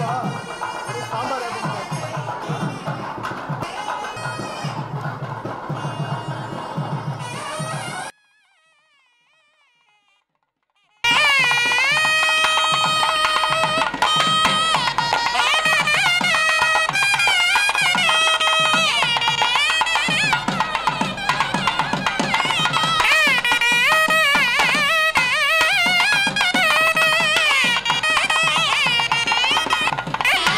ஆ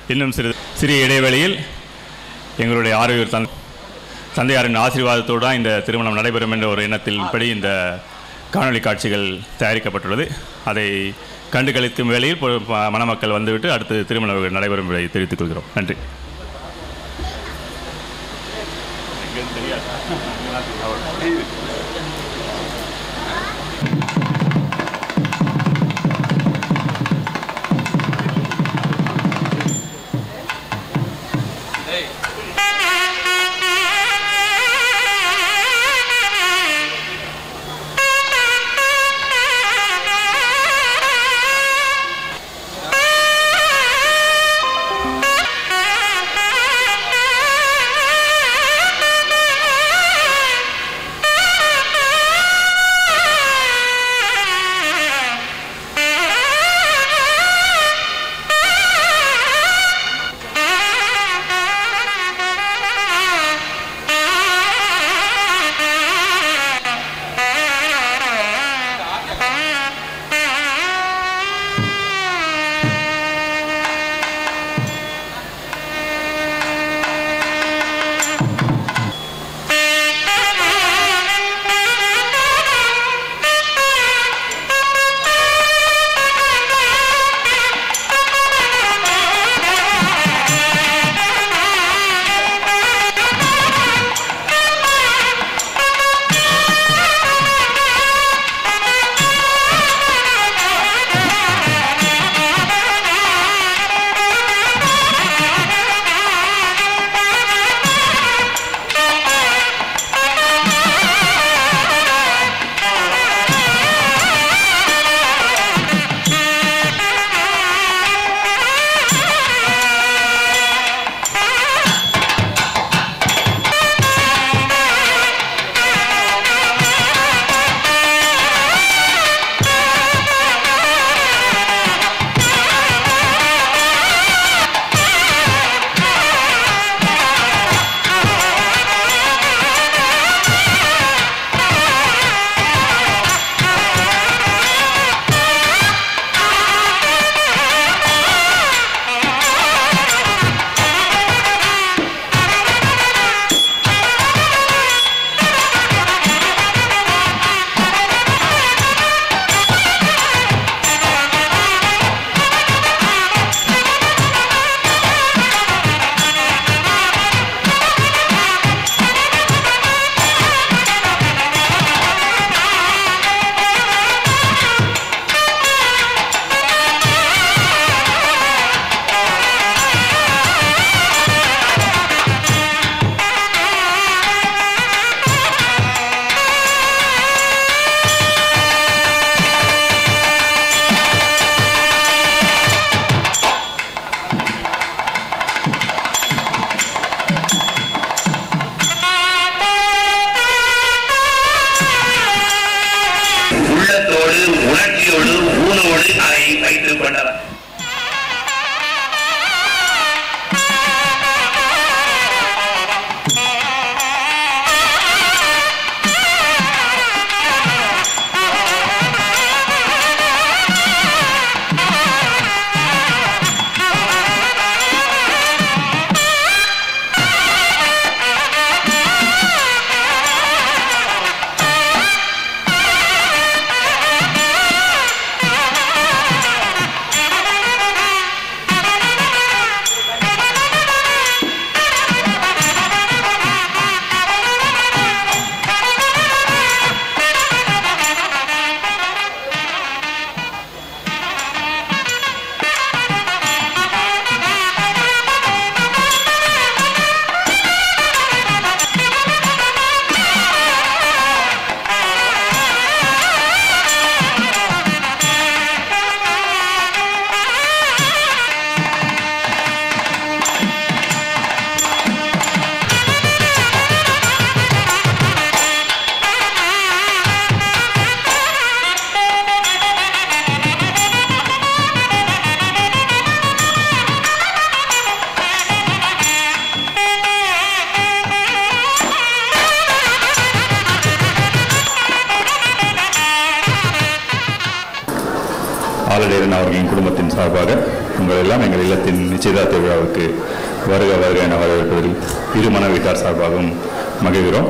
இன்னும் சிறு சிறிய இடைவெளியில் எங்களுடைய ஆரோக்கிய தந் தந்தையாரின் ஆசீர்வாதத்தோடு தான் இந்த திருமணம் நடைபெறும் என்ற ஒரு எண்ணத்தில் படி இந்த காணொளி காட்சிகள் தயாரிக்கப்பட்டுள்ளது அதை கண்டு கழிக்கும் வேளையில் பொ- ப- மணமக்கள் வந்துவிட்டு அடுத்து திருமணம் நடைபெறும் என்பதை தெரிவித்துக் கொள்கிறோம் நன்றி உள்ளத்தோடு உணர்ச்சியோடு ஊனோடு அதை வைத்துக் கொண்டவர் ஆலடேரன் அவர்களின் குடும்பத்தின் சார்பாக உங்கள் எல்லாம் எங்கள் இல்லத்தின் நிச்சயதார்த்த விழாவுக்கு வருக வருக என வரவேற்பதில் இருமண வீட்டார் சார்பாகவும் மகிழ்கிறோம்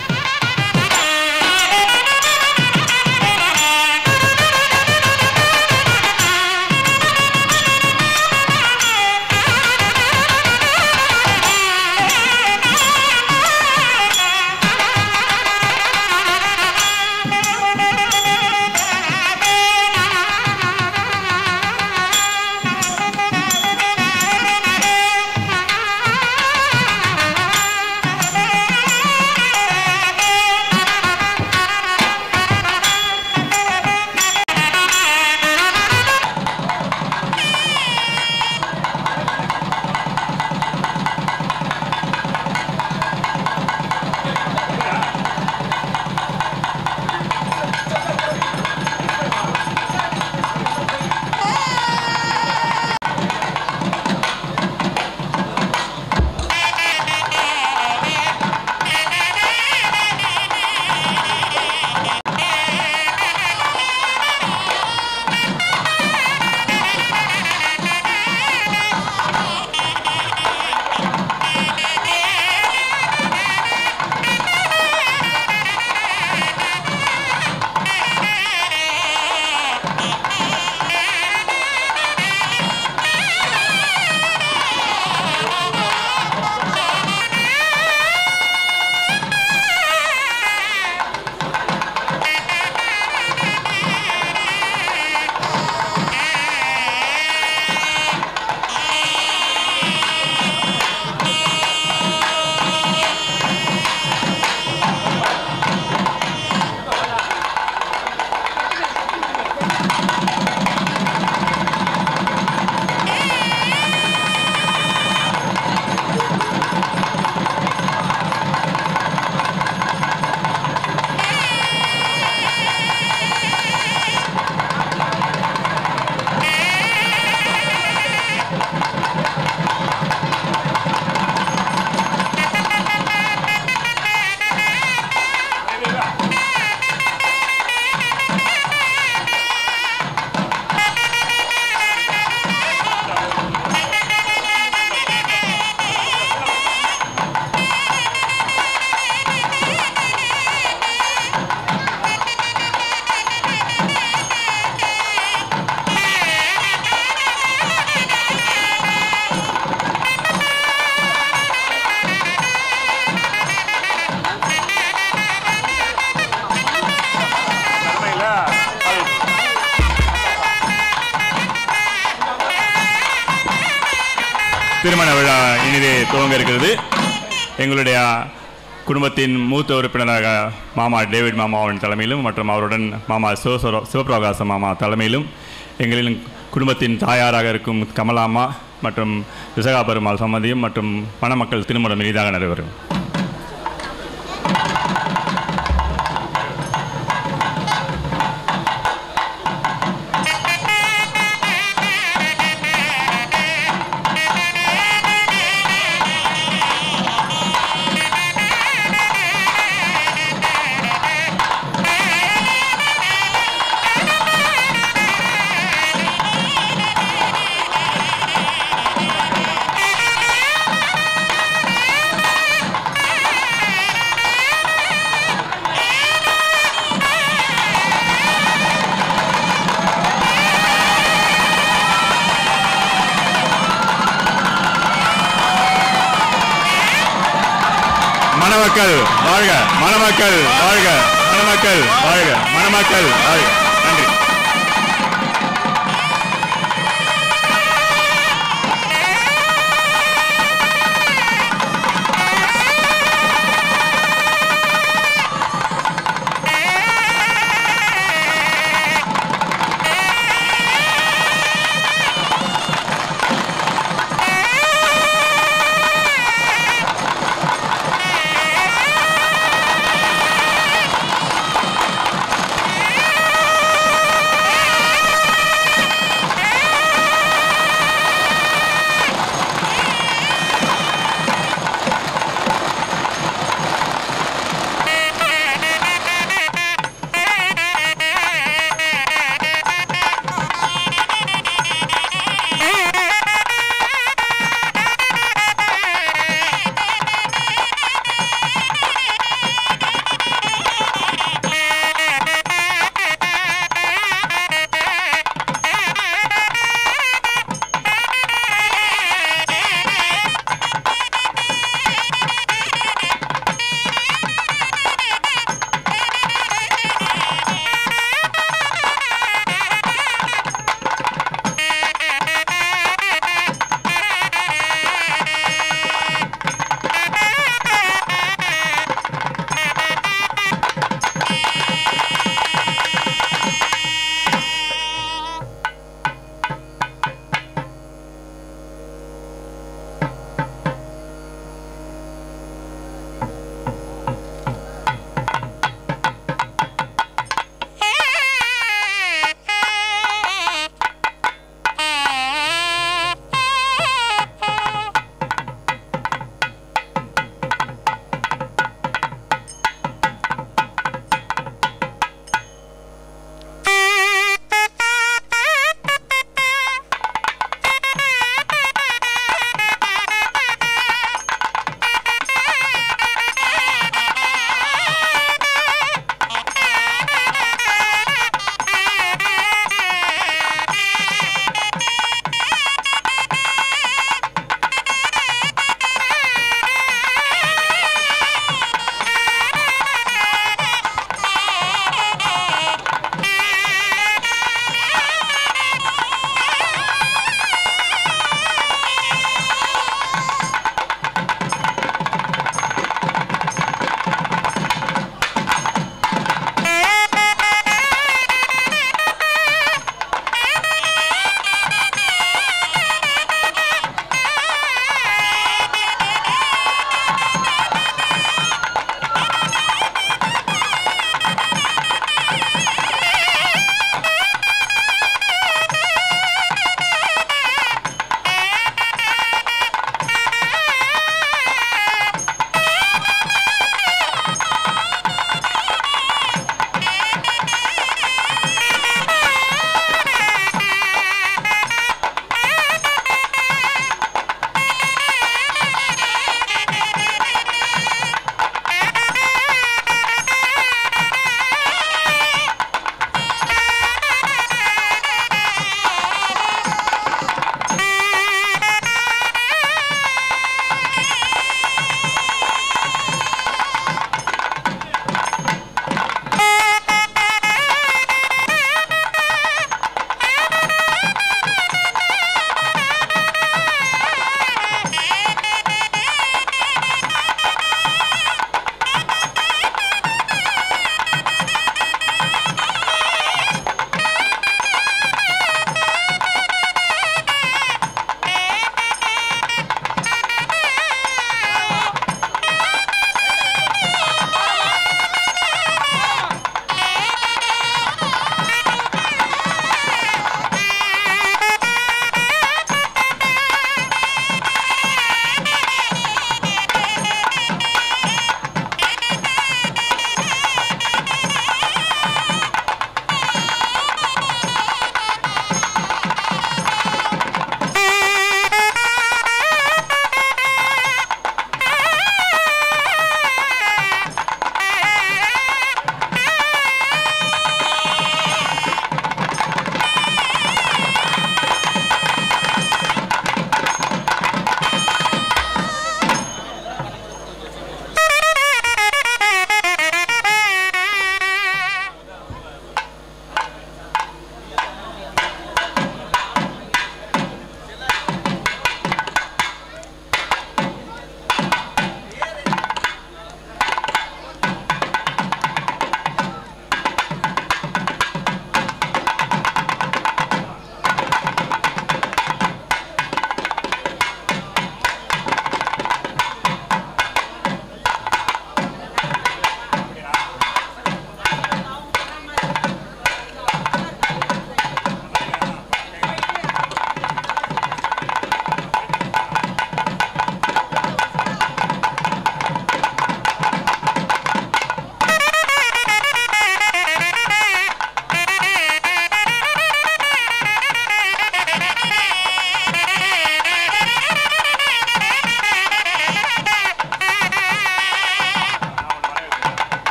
திருமண விழா இனிதே துவங்க இருக்கிறது எங்களுடைய குடும்பத்தின் மூத்த உறுப்பினராக மாமா டேவிட் மாமாவின் தலைமையிலும் மற்றும் அவருடன் மாமா சிவஸ்வர சிவபிரகாச மாமா தலைமையிலும் எங்களின் குடும்பத்தின் தாயாராக இருக்கும் கமலாம்மா மற்றும் விசகா பெருமாள் சம்மதியும் மற்றும் மணமக்கள் திருமணம் இனிதாக நடைபெறும் மணமக்கள் வாழ்க மணமக்கள் வாழ்க மணமக்கள் வாழ்க மணமக்கள் வாழ்க நன்றி ஆ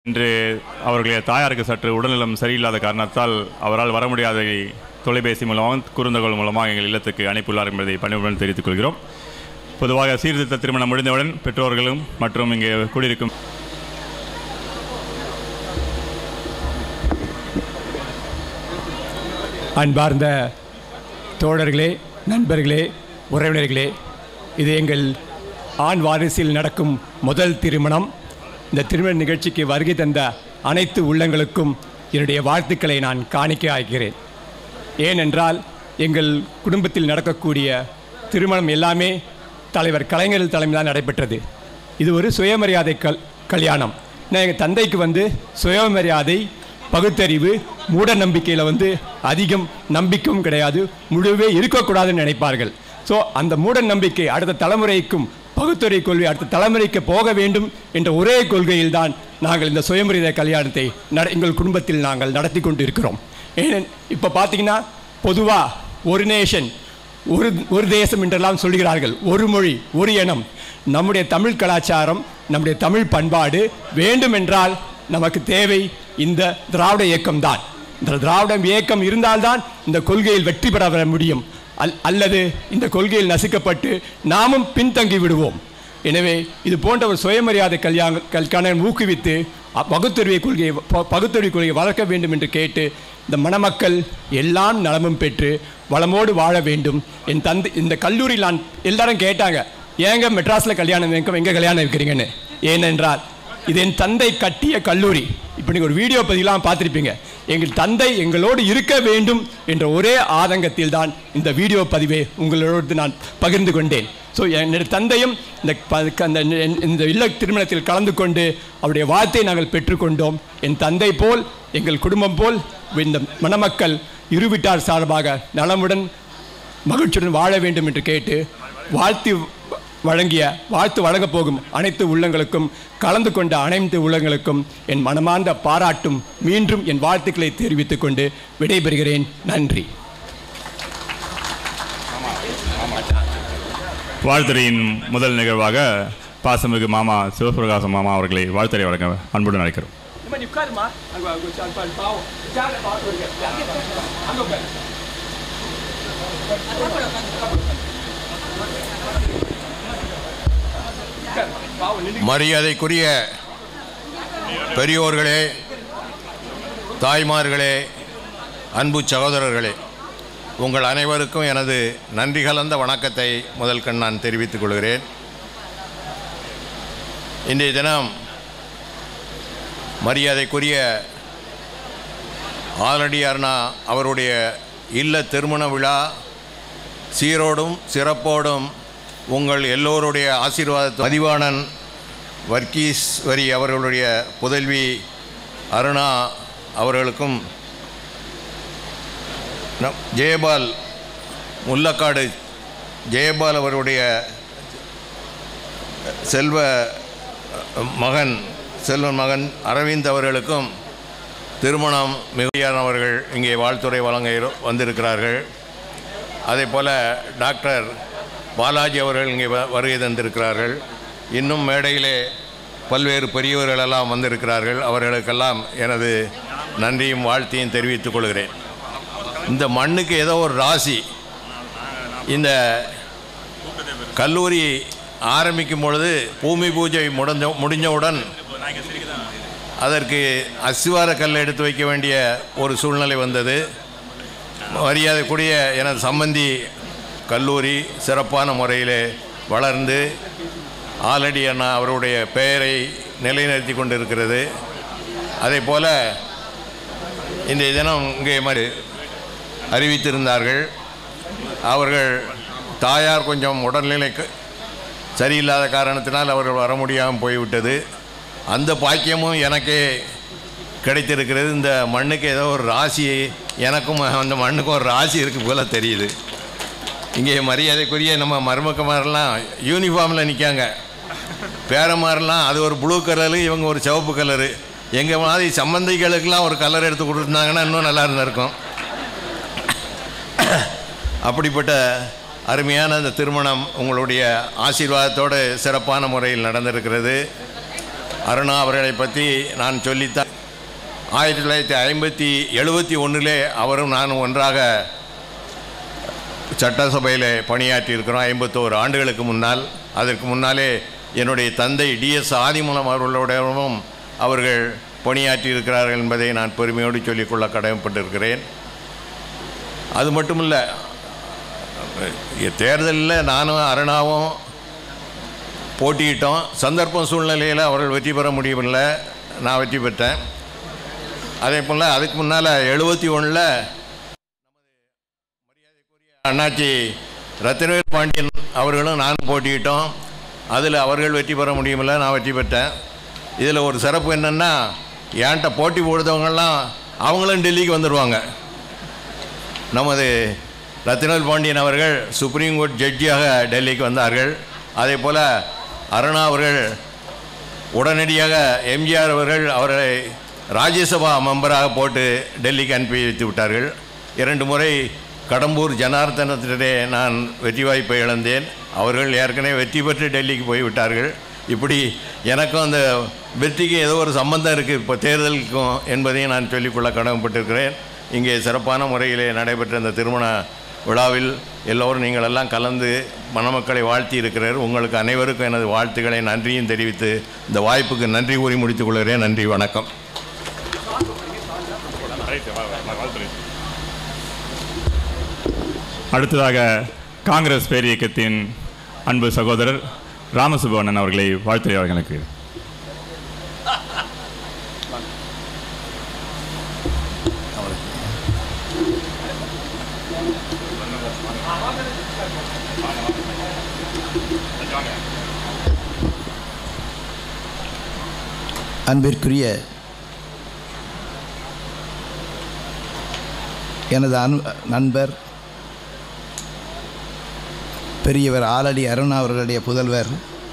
இன்று அவர்களுடைய தாயாருக்கு சற்று உடல்நலம் சரியில்லாத காரணத்தால் அவரால் வர முடியாத தொலைபேசி மூலமாக குறுந்தகவல் மூலமாக எங்கள் இல்லத்துக்கு அனுப்பியுள்ளார் என்பதை பணிவுடன் தெரிவித்துக் கொள்கிறோம் பொதுவாக சீர்திருத்த திருமணம் முடிந்தவுடன் பெற்றோர்களும் மற்றும் இங்கே கூடியிருக்கும் அன்பார்ந்த தோழர்களே நண்பர்களே உறவினர்களே இது எங்கள் ஆண் வாரிசில் நடக்கும் முதல் திருமணம் இந்த திருமண நிகழ்ச்சிக்கு வருகை தந்த அனைத்து உள்ளங்களுக்கும் என்னுடைய வாழ்த்துக்களை நான் காணிக்க ஆகிறேன் ஏனென்றால் எங்கள் குடும்பத்தில் நடக்கக்கூடிய திருமணம் எல்லாமே தலைவர் கலைஞர் தலைமையில் நடைபெற்றது இது ஒரு சுயமரியாதை கல் கல்யாணம் நான் எங்கள் தந்தைக்கு வந்து சுயமரியாதை பகுத்தறிவு மூட நம்பிக்கையில் வந்து அதிகம் நம்பிக்கையும் கிடையாது முழுவே இருக்கக்கூடாதுன்னு நினைப்பார்கள் ஸோ அந்த மூட நம்பிக்கை அடுத்த தலைமுறைக்கும் பகுத்தறிவு கொள்கை அடுத்த தலைமுறைக்கு போக வேண்டும் என்ற ஒரே கொள்கையில்தான் நாங்கள் இந்த சுயமரியாதை கல்யாணத்தை நட எங்கள் குடும்பத்தில் நாங்கள் நடத்தி கொண்டு இருக்கிறோம் ஏன் இப்போ பார்த்தீங்கன்னா பொதுவாக ஒரு நேஷன் ஒரு ஒரு தேசம் என்றெல்லாம் சொல்கிறார்கள் ஒரு மொழி ஒரு இனம் நம்முடைய தமிழ் கலாச்சாரம் நம்முடைய தமிழ் பண்பாடு வேண்டுமென்றால் நமக்கு தேவை இந்த திராவிட இயக்கம் தான் இந்த திராவிட இயக்கம் இருந்தால்தான் இந்த கொள்கையில் வெற்றி பெற வர முடியும் அல் அல்லது இந்த கொள்கையில் நசுக்கப்பட்டு நாமும் பின்தங்கி விடுவோம் எனவே இது போன்ற ஒரு சுயமரியாதை கல்யாண கல்யாணம் ஊக்குவித்து அ- பகுத்தறிவை கொள்கையை ப- பகுத்தறிவு கொள்கையை வளர்க்க வேண்டும் என்று கேட்டு இந்த மணமக்கள் எல்லாம் நலமும் பெற்று வளமோடு வாழ வேண்டும் என் தந்தை இந்த கல்லூரியில் நான் எல்லாரும் கேட்டாங்க ஏங்க மெட்ராஸில் கல்யாணம் வைக்க எங்கே கல்யாணம் வைக்கிறீங்கன்னு ஏனென்றால் இது என் தந்தை கட்டிய கல்லூரி இப்போ நீங்கள் ஒரு வீடியோ பதிலாம் பார்த்துருப்பீங்க எங்கள் தந்தை எங்களோடு இருக்க வேண்டும் என்ற ஒரே ஆதங்கத்தில் தான் இந்த வீடியோ பதிவை உங்களோடு நான் பகிர்ந்து கொண்டேன் ஸோ என்னுடைய தந்தையும் இந்த ப- அந்த இந்த இல்ல திருமணத்தில் கலந்து கொண்டு அவருடைய வார்த்தையை நாங்கள் பெற்றுக்கொண்டோம் என் தந்தை போல் எங்கள் குடும்பம் போல் இந்த மணமக்கள் இருவிட்டார் சார்பாக நலமுடன் மகிழ்ச்சியுடன் வாழ வேண்டும் என்று கேட்டு வாழ்த்து வழங்கிய வாழ்த்து வழங்கப் போகும் அனைத்து உள்ளங்களுக்கும் கலந்து கொண்ட அனைத்து உள்ளங்களுக்கும் என் மனமார்ந்த பாராட்டும் மீண்டும் என் வாழ்த்துக்களை தெரிவித்துக் கொண்டு விடைபெறுகிறேன் நன்றி வாழ்த்துறையின் முதல் நிகழ்வாக பாசமிகு மாமா சிவபிரகாசம் மாமா அவர்களை வாழ்த்துறை வழங்க அன்புடன் அழைக்கிறோம் மரியாதைக்குரிய பெரியோர்களே தாய்மார்களே அன்பு சகோதரர்களே உங்கள் அனைவருக்கும் எனது நன்றி கலந்த வணக்கத்தை முதல் கண் நான் தெரிவித்துக் கொள்கிறேன் இன்றைய தினம் மரியாதைக்குரிய ஆலடி அருணா அவருடைய இல்ல திருமண விழா சீரோடும் சிறப்போடும் உங்கள் எல்லோருடைய ஆசீர்வாத மதிவாணன் வர்க்கீஸ்வரி அவர்களுடைய புதல்வி அருணா அவர்களுக்கும் நம் ஜெயபால் முல்லக்காடு ஜெயபால் அவருடைய செல்வ மகன் செல்வன் மகன் அரவிந்த் அவர்களுக்கும் திருமணம் மிகுதியானவர்கள் இங்கே வாழ்த்துறை வழங்க இரு- வந்திருக்கிறார்கள் அதே போல் டாக்டர் பாலாஜி அவர்கள் இங்கே வ- வருகை தந்திருக்கிறார்கள் இன்னும் மேடையிலே பல்வேறு பெரியவர்களெல்லாம் வந்திருக்கிறார்கள் அவர்களுக்கெல்லாம் எனது நன்றியும் வாழ்த்தையும் தெரிவித்துக் கொள்கிறேன் இந்த மண்ணுக்கு ஏதோ ஒரு ராசி இந்த கல்லூரி ஆரம்பிக்கும் பொழுது பூமி பூஜை முடிஞ்ச முடிஞ்சவுடன் அதற்கு அஸ்திவார கல் எடுத்து வைக்க வேண்டிய ஒரு சூழ்நிலை வந்தது மரியாதைக்குரிய எனது சம்பந்தி கல்லூரி சிறப்பான முறையிலே வளர்ந்து ஆலடி அண்ணா அவருடைய பெயரை நிலைநிறுத்தி கொண்டிருக்கிறது அதே போல் இன்றைய தினம் இங்கே மாதிரி அறிவித்திருந்தார்கள் அவர்கள் தாயார் கொஞ்சம் உடல்நிலை க- சரியில்லாத காரணத்தினால் அவர்கள் வர முடியாமல் போய்விட்டது அந்த பாக்கியமும் எனக்கே கிடைத்திருக்கிறது இந்த மண்ணுக்கு ஏதோ ஒரு ராசி எனக்கும் அந்த மண்ணுக்கும் ஒரு ராசி இருக்கு போல தெரியுது இங்கே மரியாதைக்குரிய நம்ம மருமக்கமாரெல்லாம் யூனிஃபார்மில் நிற்காங்க பேரமாரெல்லாம் அது ஒரு ப்ளூ கலரு இவங்க ஒரு சிவப்பு கலரு எங்கள் மாதிரி சம்பந்திகளுக்கெல்லாம் ஒரு கலர் எடுத்து கொடுத்துருந்தாங்கன்னா இன்னும் நல்லா இருந்திருக்கும் அப்படிப்பட்ட அருமையான அந்த திருமணம் உங்களுடைய ஆசீர்வாதத்தோடு சிறப்பான முறையில் நடந்திருக்கிறது அருணா அவர்களை பற்றி நான் சொல்லித்தான் ஆயிரத்தி தொள்ளாயிரத்தி ஐம்பத்தி எழுபத்தி ஒன்றிலே அவரும் நானும் ஒன்றாக சட்டசபையில் பணியாற்றி இருக்கிறோம் ஐம்பத்தோரு ஆண்டுகளுக்கு முன்னால் அதற்கு முன்னாலே என்னுடைய தந்தை டிஎஸ் ஆதிமூலம் அவர்களுடனும் அவர்கள் பணியாற்றி இருக்கிறார்கள் என்பதை நான் பெருமையோடு சொல்லிக்கொள்ள கடமைப்பட்டிருக்கிறேன் அது மட்டும் இல்லை தேர்தலில் நானும் அருணாவும் போட்டியிட்டோம் சந்தர்ப்பம் சூழ்நிலையில் அவர்கள் வெற்றி பெற முடியவில்லை நான் வெற்றி பெற்றேன் அதே போல் அதுக்கு முன்னால் எழுபத்தி ஒன்றில் அண்ணாச்சி ரத்தினவேல் பாண்டியன் அவர்களும் நானும் போட்டியிட்டோம் அதில் அவர்கள் வெற்றி பெற முடியவில்லை நான் வெற்றி பெற்றேன் இதில் ஒரு சிறப்பு என்னென்னா என்கிட்ட போட்டி போடுறவங்கெல்லாம் அவங்களும் டெல்லிக்கு வந்துடுவாங்க நமது ரத்தினவேல் பாண்டியன் அவர்கள் சுப்ரீம் கோர்ட் ஜட்ஜியாக டெல்லிக்கு வந்தார்கள் அதே போல் அருணா அவர்கள் உடனடியாக எம்ஜிஆர் அவர்கள் அவரை ராஜ்யசபா மெம்பராக போட்டு டெல்லிக்கு அனுப்பி வைத்து விட்டார்கள் இரண்டு முறை கடம்பூர் ஜனார்தனத்திலே நான் வெற்றி வாய்ப்பை இழந்தேன் அவர்கள் ஏற்கனவே வெற்றி பெற்று டெல்லிக்கு போய்விட்டார்கள் இப்படி எனக்கும் அந்த வெற்றிக்கு ஏதோ ஒரு சம்பந்தம் இருக்குது இப்போ தேர்தலுக்கும் என்பதையும் நான் சொல்லிக்கொள்ள கடமைப்பட்டிருக்கிறேன் இங்கே சிறப்பான முறையிலே நடைபெற்ற இந்த திருமண விழாவில் எல்லோரும் நீங்கள் எல்லாம் கலந்து மணமக்களை வாழ்த்தி இருக்கிறார் உங்களுக்கு அனைவருக்கும் எனது வாழ்த்துக்களை நன்றியும் தெரிவித்து இந்த வாய்ப்புக்கு நன்றி கூறி முடித்துக் கொள்கிறேன் நன்றி வணக்கம் அடுத்ததாக காங்கிரஸ் பேரியக்கத்தின் அன்பு சகோதரர் ராமசுபவனன் அவர்களை வாழ்த்துறை அவர்களுக்கு அன்பிற்குரிய எனது அனு நண்பர் பெரியவர் ஆலடி அருணா அவர்களுடைய புதல்வர்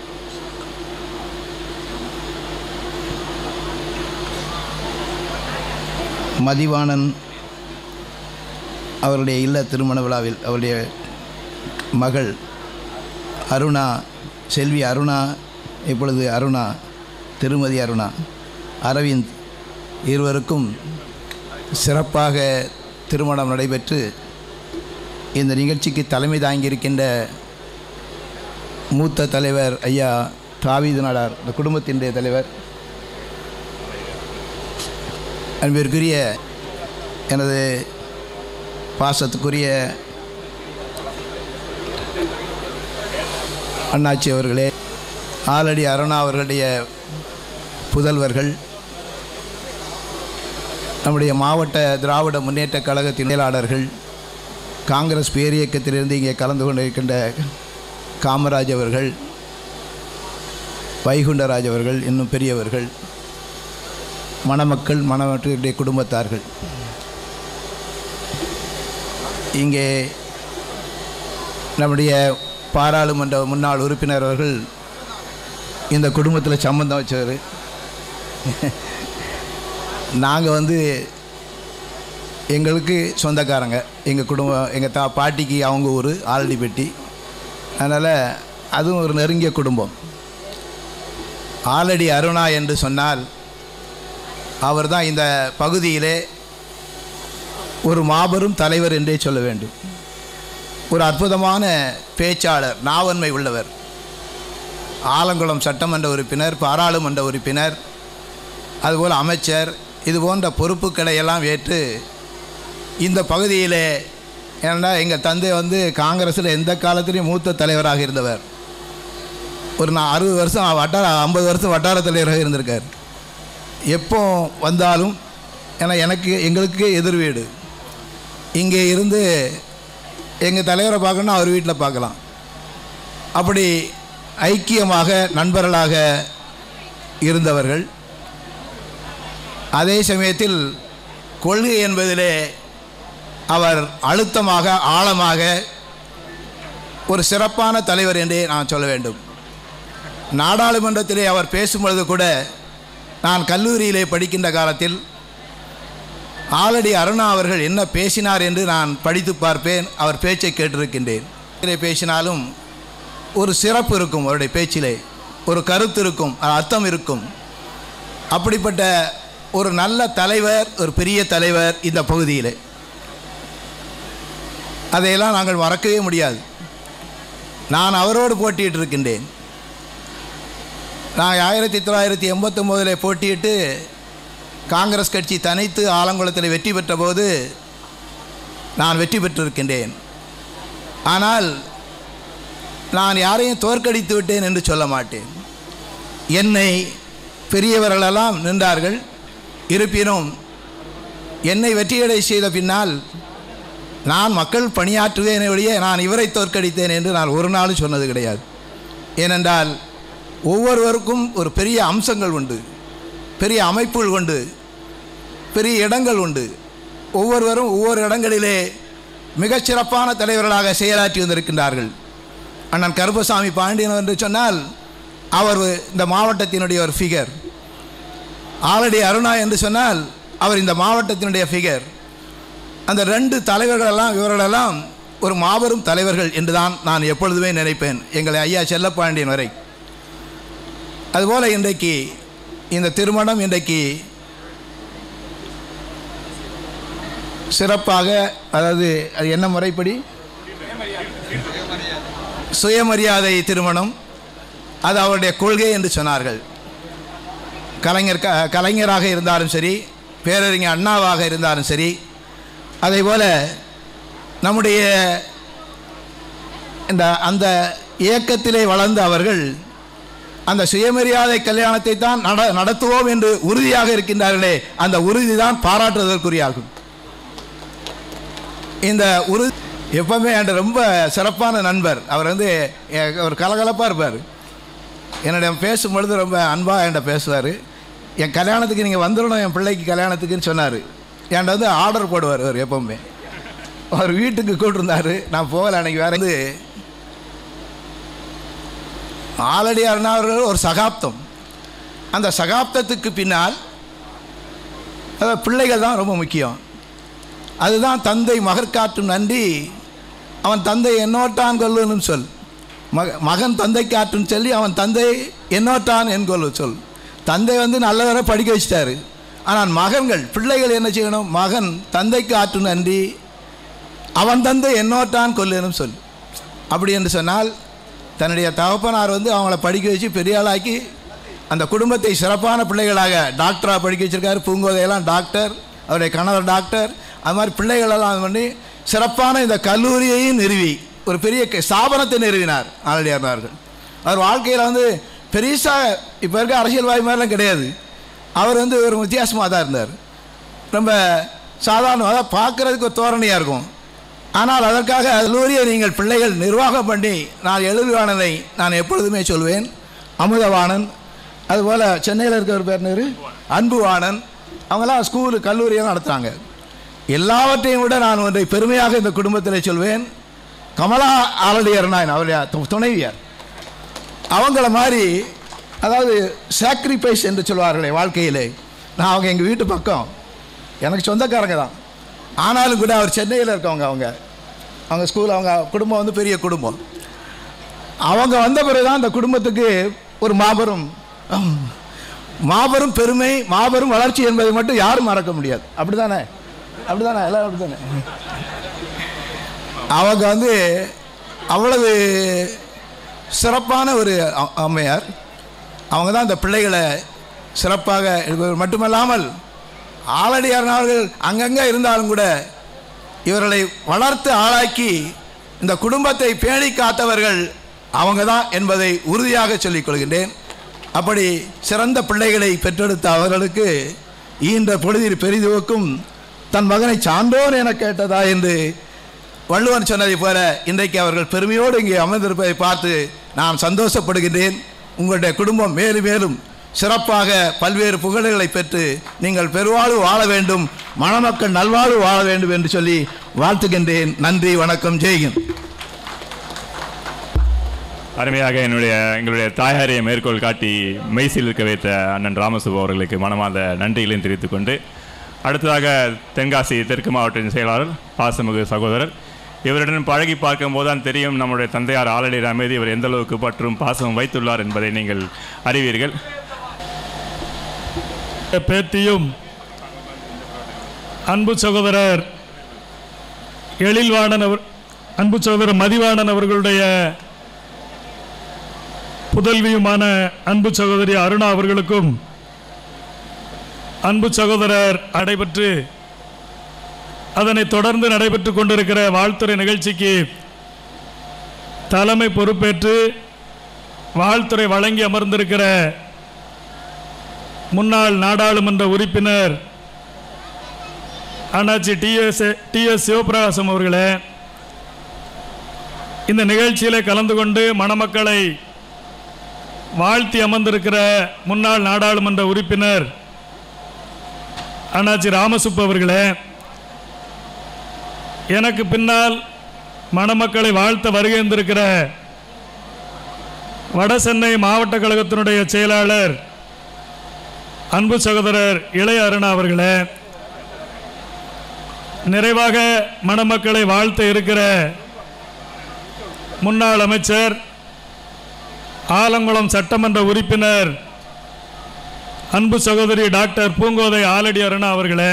மதிவாணன் அவருடைய இல்ல திருமண விழாவில் அவருடைய மகள் அருணா செல்வி அருணா இப்பொழுது அருணா திருமதி அருணா அரவிந்த் இருவருக்கும் சிறப்பாக திருமணம் நடைபெற்று இந்த நிகழ்ச்சிக்கு தலைமை தாங்கியிருக்கின்ற மூத்த தலைவர் ஐயா தாவீது நாடார் இந்த குடும்பத்தினுடைய தலைவர் அன்பிற்குரிய எனது பாசத்துக்குரிய அண்ணாச்சி அவர்களே ஆலடி அருணா அவர்களுடைய புதல்வர்கள் நம்முடைய மாவட்ட திராவிட முன்னேற்ற கழகத்தின் செயலாளர்கள் காங்கிரஸ் பேரியக்கத்திலிருந்து இங்கே கலந்து கொண்டிருக்கின்ற காமராஜ் அவர்கள் வைகுண்டராஜ் அவர்கள் இன்னும் பெரியவர்கள் மணமக்கள் மணமக்களுடைய குடும்பத்தார்கள் இங்கே நம்முடைய பாராளுமன்ற முன்னாள் உறுப்பினர் அவர்கள் இந்த குடும்பத்தில் சம்மந்தம் வச்சவர் நாங்கள் வந்து எங்களுக்கு சொந்தக்காரங்க எங்கள் குடும்பம் எங்கள் தா பாட்டிக்கு அவங்க ஊர் ஆலடிப்பட்டி அதனால் அதுவும் ஒரு நெருங்கிய குடும்பம் ஆலடி அருணா என்று சொன்னால் அவர் தான் இந்த பகுதியிலே ஒரு மாபெரும் தலைவர் என்றே சொல்ல வேண்டும் ஒரு அற்புதமான பேச்சாளர் நாவன்மை உள்ளவர் ஆலங்குளம் சட்டமன்ற உறுப்பினர் பாராளுமன்ற உறுப்பினர் அதுபோல் அமைச்சர் இது போன்ற பொறுப்புகளை எல்லாம் ஏற்று இந்த பகுதியிலே ஏன்னா எங்கள் தந்தை வந்து காங்கிரஸில் எந்த காலத்துலேயும் மூத்த தலைவராக இருந்தவர் ஒரு நான் அறுபது வருஷம் வட்டார ஐம்பது வருஷம் வட்டார தலைவராக இருந்திருக்கார் எப்போ வந்தாலும் ஏன்னா எனக்கு எங்களுக்கு எதிர் வீடு இங்கே இருந்து எங்கள் தலைவரை பார்க்கணுன்னா அவர் வீட்டில் பார்க்கலாம் அப்படி ஐக்கியமாக நண்பர்களாக இருந்தவர்கள் அதே சமயத்தில் கொள்கை என்பதிலே அவர் அழுத்தமாக ஆழமாக ஒரு சிறப்பான தலைவர் என்றே நான் சொல்ல வேண்டும் நாடாளுமன்றத்திலே அவர் பேசும்பொழுது கூட நான் கல்லூரியிலே படிக்கின்ற காலத்தில் ஆலடி அருணா அவர்கள் என்ன பேசினார் என்று நான் படித்து பார்ப்பேன் அவர் பேச்சை கேட்டிருக்கின்றேன் இதிலே பேசினாலும் ஒரு சிறப்பு இருக்கும் அவருடைய பேச்சிலே ஒரு கருத்து இருக்கும் அர்த்தம் இருக்கும் அப்படிப்பட்ட ஒரு நல்ல தலைவர் ஒரு பெரிய தலைவர் இந்த பகுதியில் அதையெல்லாம் நாங்கள் மறக்கவே முடியாது நான் அவரோடு போட்டியிட்டு இருக்கின்றேன் நான் ஆயிரத்தி தொள்ளாயிரத்தி எண்பத்தொம்போதில் போட்டியிட்டு காங்கிரஸ் கட்சி தனித்து ஆலங்குளத்தில் வெற்றி பெற்ற போது நான் வெற்றி பெற்றிருக்கின்றேன் ஆனால் நான் யாரையும் தோற்கடித்து விட்டேன் என்று சொல்ல மாட்டேன் என்னை பெரியவர்களெல்லாம் நின்றார்கள் இருப்பினும் என்னை வெற்றியடை செய்த பின்னால் நான் மக்கள் பணியாற்றுவேனே ஒழிய நான் இவரை தோற்கடித்தேன் என்று நான் ஒரு நாளும் சொன்னது கிடையாது ஏனென்றால் ஒவ்வொருவருக்கும் ஒரு பெரிய அம்சங்கள் உண்டு பெரிய அமைப்புகள் உண்டு பெரிய இடங்கள் உண்டு ஒவ்வொருவரும் ஒவ்வொரு இடங்களிலே மிகச் சிறப்பான தலைவர்களாக செயலாற்றி வந்திருக்கின்றார்கள் அண்ணன் கருப்பசாமி பாண்டியன் என்று சொன்னால் அவர் இந்த மாவட்டத்தினுடைய ஒரு ஃபிகர் ஆலடி அருணா என்று சொன்னால் அவர் இந்த மாவட்டத்தினுடைய ஃபிகர் அந்த ரெண்டு தலைவர்களெல்லாம் இவர்களெல்லாம் ஒரு மாபெரும் தலைவர்கள் என்று தான் நான் எப்பொழுதுமே நினைப்பேன் எங்களை ஐயா செல்லப்பாண்டியன் வரை அதுபோல் இன்றைக்கு இந்த திருமணம் இன்றைக்கு சிறப்பாக அதாவது அது என்ன முறைப்படி சுயமரியாதை திருமணம் அது அவருடைய கொள்கை என்று சொன்னார்கள் கலைஞர் க கலைஞராக இருந்தாலும் சரி பேரறிஞர் அண்ணாவாக இருந்தாலும் சரி அதே போல் நம்முடைய இந்த அந்த இயக்கத்திலே வளர்ந்த அவர்கள் அந்த சுயமரியாதை கல்யாணத்தை தான் நட நடத்துவோம் என்று உறுதியாக இருக்கின்றார்களே அந்த உறுதி தான் பாராட்டுவதற்குரியாகும் இந்த உறுதி எப்பவுமே என்கிட்ட ரொம்ப சிறப்பான நண்பர் அவர் வந்து எ- ஒரு கலகலப்பாக இருப்பார் என்னிடம் பேசும்பொழுது ரொம்ப அன்பாக என்கிட்ட பேசுவார் என் கல்யாணத்துக்கு நீங்கள் வந்துடணும் என் பிள்ளைக்கு கல்யாணத்துக்குன்னு சொன்னார் என்கிட்ட வந்து ஆர்டர் போடுவார் அவர் எப்பவுமே அவர் வீட்டுக்கு கூட்டிருந்தார் நான் போகலை அன்றைக்கி வேறு வந்து ஆலடி அருணா அவர்கள் ஒரு சகாப்தம் அந்த சகாப்தத்துக்கு பின்னால் அதாவது பிள்ளைகள் தான் ரொம்ப முக்கியம் அதுதான் தந்தை மகற்காற்றும் நன்றி அவன் தந்தை என்னோட்டான் கொல்லுன்னு சொல் மக மகன் தந்தை காட்டுன்னு சொல்லி அவன் தந்தை என்னோட்டான் என் கொல்லு சொல் தந்தை வந்து நல்லவரை படிக்க வச்சிட்டாரு ஆனால் மகன்கள் பிள்ளைகள் என்ன செய்யணும் மகன் தந்தைக்கு ஆற்றும் நன்றி அவன் தந்தை என்னோட்டான் கொல்லுன்னு சொல் அப்படி என்று சொன்னால் தன்னுடைய தகப்பனார் வந்து அவங்கள படிக்க வச்சு பெரிய ஆளாக்கி அந்த குடும்பத்தை சிறப்பான பிள்ளைகளாக டாக்டராக படிக்க வச்சிருக்காரு பூங்கோதையெல்லாம் டாக்டர் அவருடைய கணவர் டாக்டர் அது மாதிரி பிள்ளைகளெல்லாம் இது பண்ணி சிறப்பான இந்த கல்லூரியையும் நிறுவி ஒரு பெரிய க- ஸ்தாபனத்தை நிறுவினார் ஆலடியார்னார்கள் அவர் வாழ்க்கையில் வந்து பெருசாக இப்போ இருக்க அரசியல்வாதி மாதிரிலாம் கிடையாது அவர் வந்து ஒரு வித்தியாசமாக தான் இருந்தார் ரொம்ப சாதாரண அதாவது பார்க்குறதுக்கு ஒரு தோரணையாக இருக்கும் ஆனால் அதற்காக கல்லூரியை நீங்கள் பிள்ளைகள் நிர்வாகம் பண்ணி நான் எழுதுவானதை நான் எப்பொழுதுமே சொல்வேன் அமுதவாணன் அதுபோல் சென்னையில் இருக்க ஒரு பேர் நேரு அன்புவாணன் அவங்களாம் ஸ்கூலு கல்லூரியெல்லாம் நடத்துகிறாங்க எல்லாவற்றையும் விட நான் ஒன்றை பெருமையாக இந்த குடும்பத்தில் சொல்வேன் கமலா ஆலடியர் நான் அவருடைய து- துணைவியார் அவங்கள மாதிரி அதாவது சாக்ரிஃபைஸ் என்று சொல்வார்களே வாழ்க்கையிலே நான் அவங்க எங்கள் வீட்டு பக்கம் எனக்கு சொந்தக்காரங்க தான் ஆனாலும் கூட அவர் சென்னையில் இருக்கவங்க அவங்க அவங்க ஸ்கூல் அவங்க குடும்பம் வந்து பெரிய குடும்பம் அவங்க வந்த பிறகு தான் அந்த குடும்பத்துக்கு ஒரு மாபெரும் ஹம், மாபெரும் பெருமை மாபெரும் வளர்ச்சி என்பதை மட்டும் யாரும் மறக்க முடியாது அப்படிதானே அப்படிதானே எல்லாம் அப்படிதானே அவங்க வந்து அவ்வளவு சிறப்பான ஒரு அ- அம்மையார் அவங்க தான் இந்த பிள்ளைகளை சிறப்பாக இது மட்டுமல்லாமல் ஆலடியார்னவர்கள் அங்கங்கே இருந்தாலும் கூட இவர்களை வளர்த்து ஆளாக்கி இந்த குடும்பத்தை பேணி காத்தவர்கள் அவங்க தான் என்பதை உறுதியாக சொல்லிக் கொள்கின்றேன் அப்படி சிறந்த பிள்ளைகளை பெற்றெடுத்த அவர்களுக்கு ஈன்ற பொழுதில் பெரிதுவக்கும் தன் மகனை சான்றோன் என கேட்டதா என்று வள்ளுவன் சொன்னதைப் போல இன்றைக்கு அவர்கள் பெருமையோடு இங்கே அமர்ந்திருப்பதை பார்த்து நான் சந்தோஷப்படுகின்றேன் உங்களுடைய குடும்பம் மேலும் மேலும் சிறப்பாக பல்வேறு புகழுகளை பெற்று நீங்கள் பெருவாழ்வு வாழ வேண்டும் மணமக்கள் நல்வாழ்வு வாழ வேண்டும் என்று சொல்லி வாழ்த்துகின்றேன் நன்றி வணக்கம் ஜெய்கின் அருமையாக என்னுடைய எங்களுடைய தாயாரை மேற்கோள் காட்டி மெய்சில் இருக்க வைத்த அண்ணன் ராமசுபு அவர்களுக்கு மனமார்ந்த நன்றிகளையும் தெரிவித்துக் கொண்டு அடுத்ததாக தென்காசி தெற்கு மாவட்டத்தின் செயலாளர் பாசமிகு சகோதரர் இவருடன் பழகி பார்க்கும்போது தான் தெரியும் நம்முடைய தந்தையார் ஆலடி மீது இவர் எந்த அளவுக்கு பற்றும் பாசமும் வைத்துள்ளார் என்பதை நீங்கள் அறிவீர்கள் பேத்தியும் அன்பு சகோதரர் எழில்வாணன் அவர் அன்பு சகோதரர் மதிவாணன் அவர்களுடைய புதல்வியுமான அன்பு சகோதரி அருணா அவர்களுக்கும் அன்பு சகோதரர் நடைபெற்று அதனைத் தொடர்ந்து நடைபெற்று கொண்டிருக்கிற வாழ்த்துறை நிகழ்ச்சிக்கு தலைமை பொறுப்பேற்று வாழ்த்துறை வழங்கி அமர்ந்திருக்கிற முன்னாள் நாடாளுமன்ற உறுப்பினர் அண்ணாச்சி டிஎஸ் டிஎஸ் சிவபிரகாசம் அவர்களே இந்த நிகழ்ச்சியிலே கலந்து கொண்டு மணமக்களை வாழ்த்தி அமர்ந்திருக்கிற முன்னாள் நாடாளுமன்ற உறுப்பினர் அண்ணாச்சி ராமசுப்பு அவர்களே எனக்கு பின்னால் மணமக்களை வாழ்த்த வருகின்றிருக்கிற வடசென்னை மாவட்ட கழகத்தினுடைய செயலாளர் அன்பு சகோதரர் இளைய அருணா அவர்களே நிறைவாக மணமக்களை வாழ்த்த இருக்கிற முன்னாள் அமைச்சர் ஆலங்குளம் சட்டமன்ற உறுப்பினர் அன்பு சகோதரி டாக்டர் பூங்கோதை ஆலடி அருணா அவர்களே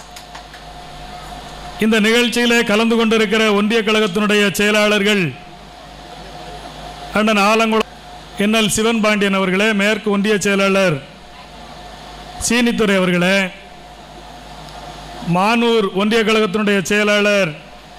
இந்த நிகழ்ச்சியிலே கலந்து கொண்டிருக்கிற ஒன்றிய கழகத்தினுடைய செயலாளர்கள் அண்ணன் ஆலங்குளம் என்எல் சிவன் பாண்டியன் அவர்களே மேற்கு ஒன்றிய செயலாளர் சீனித்துறை அவர்களே மானூர் ஒன்றிய கழகத்தினுடைய செயலாளர்